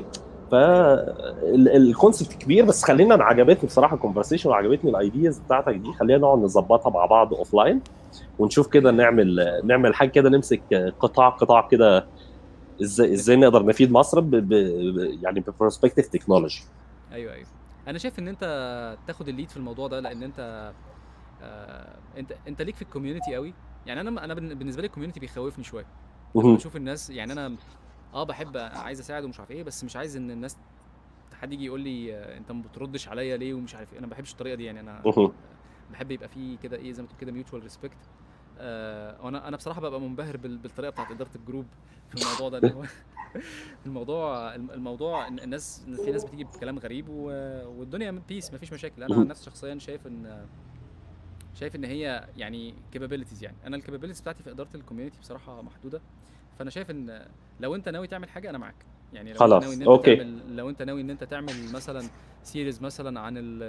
فالكونسبت كبير بس خلينا انا عجبتني بصراحه الكونفرسيشن وعجبتني الايدياز بتاعتك دي خلينا نقعد نظبطها مع بعض اوف لاين ونشوف كده نعمل نعمل حاجه كده نمسك قطاع قطاع كده ازاي ازاي نقدر نفيد مصر ب ب ب- يعني ببروسبكتيف تكنولوجي ايوه ايوه انا شايف ان انت تاخد الليد في الموضوع ده لان انت آه انت انت ليك في الكوميونتي قوي يعني انا انا بالن- بالنسبه لي الكوميونتي بيخوفني شويه لما بشوف الناس يعني انا اه بحب عايز اساعد ومش عارف ايه بس مش عايز ان الناس حد يجي يقول لي آه، انت ما بتردش عليا ليه ومش عارف ايه انا ما بحبش الطريقه دي يعني انا بحب يبقى في كده ايه زي ما تقول كده ميوتشوال ريسبكت آه وانا انا بصراحه ببقى منبهر بال- بالطريقه بتاعت اداره الجروب في الموضوع ده ان هو الموضوع الموضوع إن الناس إن في ناس بتيجي بكلام غريب و- والدنيا بيس مفيش مشاكل انا عن نفسي شخصيا شايف ان شايف ان هي يعني كابابيلتيز يعني انا الكابابيلتيز بتاعتي في اداره الكوميونتي بصراحه محدوده فانا شايف ان لو انت ناوي تعمل حاجه انا معاك يعني لو خلاص، انت ناوي ان انت أوكي. تعمل لو انت ناوي ان انت تعمل مثلا سيريز مثلا عن ال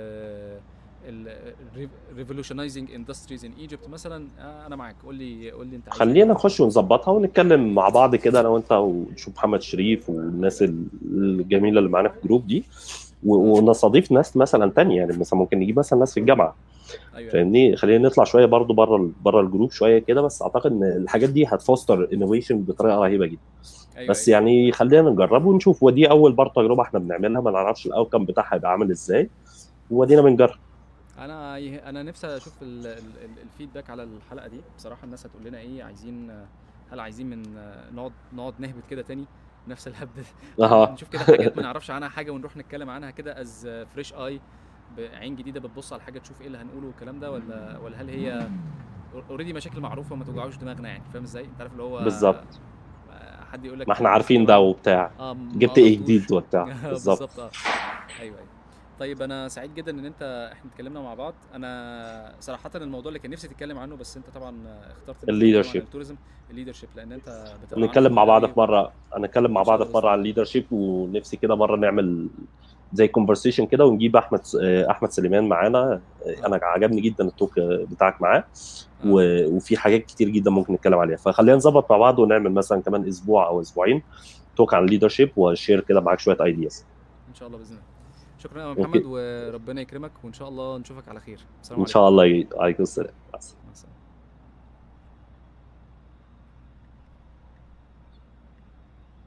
ريفولوشنايزنج اندستريز ان ايجيبت مثلا آه، انا معاك قول لي قول لي انت عايز إيه. خلينا نخش ونظبطها ونتكلم مع بعض كده انا وانت ونشوف محمد شريف والناس الجميله اللي معانا في الجروب دي و- ونستضيف ناس مثلا تانية يعني مثلا ممكن نجيب مثلا ناس في الجامعه ايوه فاهمني خلينا نطلع شويه برضو بره بره الجروب شويه كده بس اعتقد ان الحاجات دي هتفوستر انوفيشن بطريقه رهيبه جدا ايوه بس أيوة. يعني خلينا نجرب ونشوف ودي اول برضه تجربه احنا بنعملها ما نعرفش الاوتكم بتاعها هيبقى عامل ازاي ودينا بنجرب انا يه- انا نفسي اشوف ال- ال- ال- الفيدباك على الحلقه دي بصراحه الناس هتقول لنا ايه عايزين هل عايزين من نقعد نقعد نهبط كده تاني نفس الهبد اها نشوف كده حاجات ما نعرفش عنها حاجه ونروح نتكلم عنها كده از فريش اي بعين جديده بتبص على الحاجه تشوف ايه اللي هنقوله والكلام ده ولا ولا هل هي اوريدي مشاكل معروفه وما توجعوش دماغنا يعني فاهم ازاي انت عارف اللي هو بالظبط. آه، حد يقول لك ما احنا عارفين ده وبتاع اه ما جبت ايه قرفتوش. جديد وبتاع بالظبط بالظبط اه ايوه ايوه طيب انا سعيد جدا ان انت احنا اتكلمنا مع بعض انا صراحه الموضوع اللي كان نفسي تتكلم عنه بس انت طبعا اخترت إنك تتكلم عن Leadership. التوريزم الليدرشيب لان انت بتبقى نتكلم عندك مع بعض قوي في مره هنتكلم مع إن شاء بعض الله في مره عن الليدرشيب ونفسي كده مره نعمل زي كونفرسيشن كده ونجيب احمد احمد سليمان معانا انا عجبني جدا التوك بتاعك معاه آه. و- وفي حاجات كتير جدا ممكن نتكلم عليها فخلينا نظبط مع بعض ونعمل مثلا كمان اسبوع او اسبوعين توك عن الليدرشيب وشير كده معاك شويه ايدياز ان شاء الله باذن الله شكرا يا أوكي. محمد وربنا يكرمك وان شاء الله نشوفك على خير السلام ان عليكم شاء الله عليكم السلام مع السلامه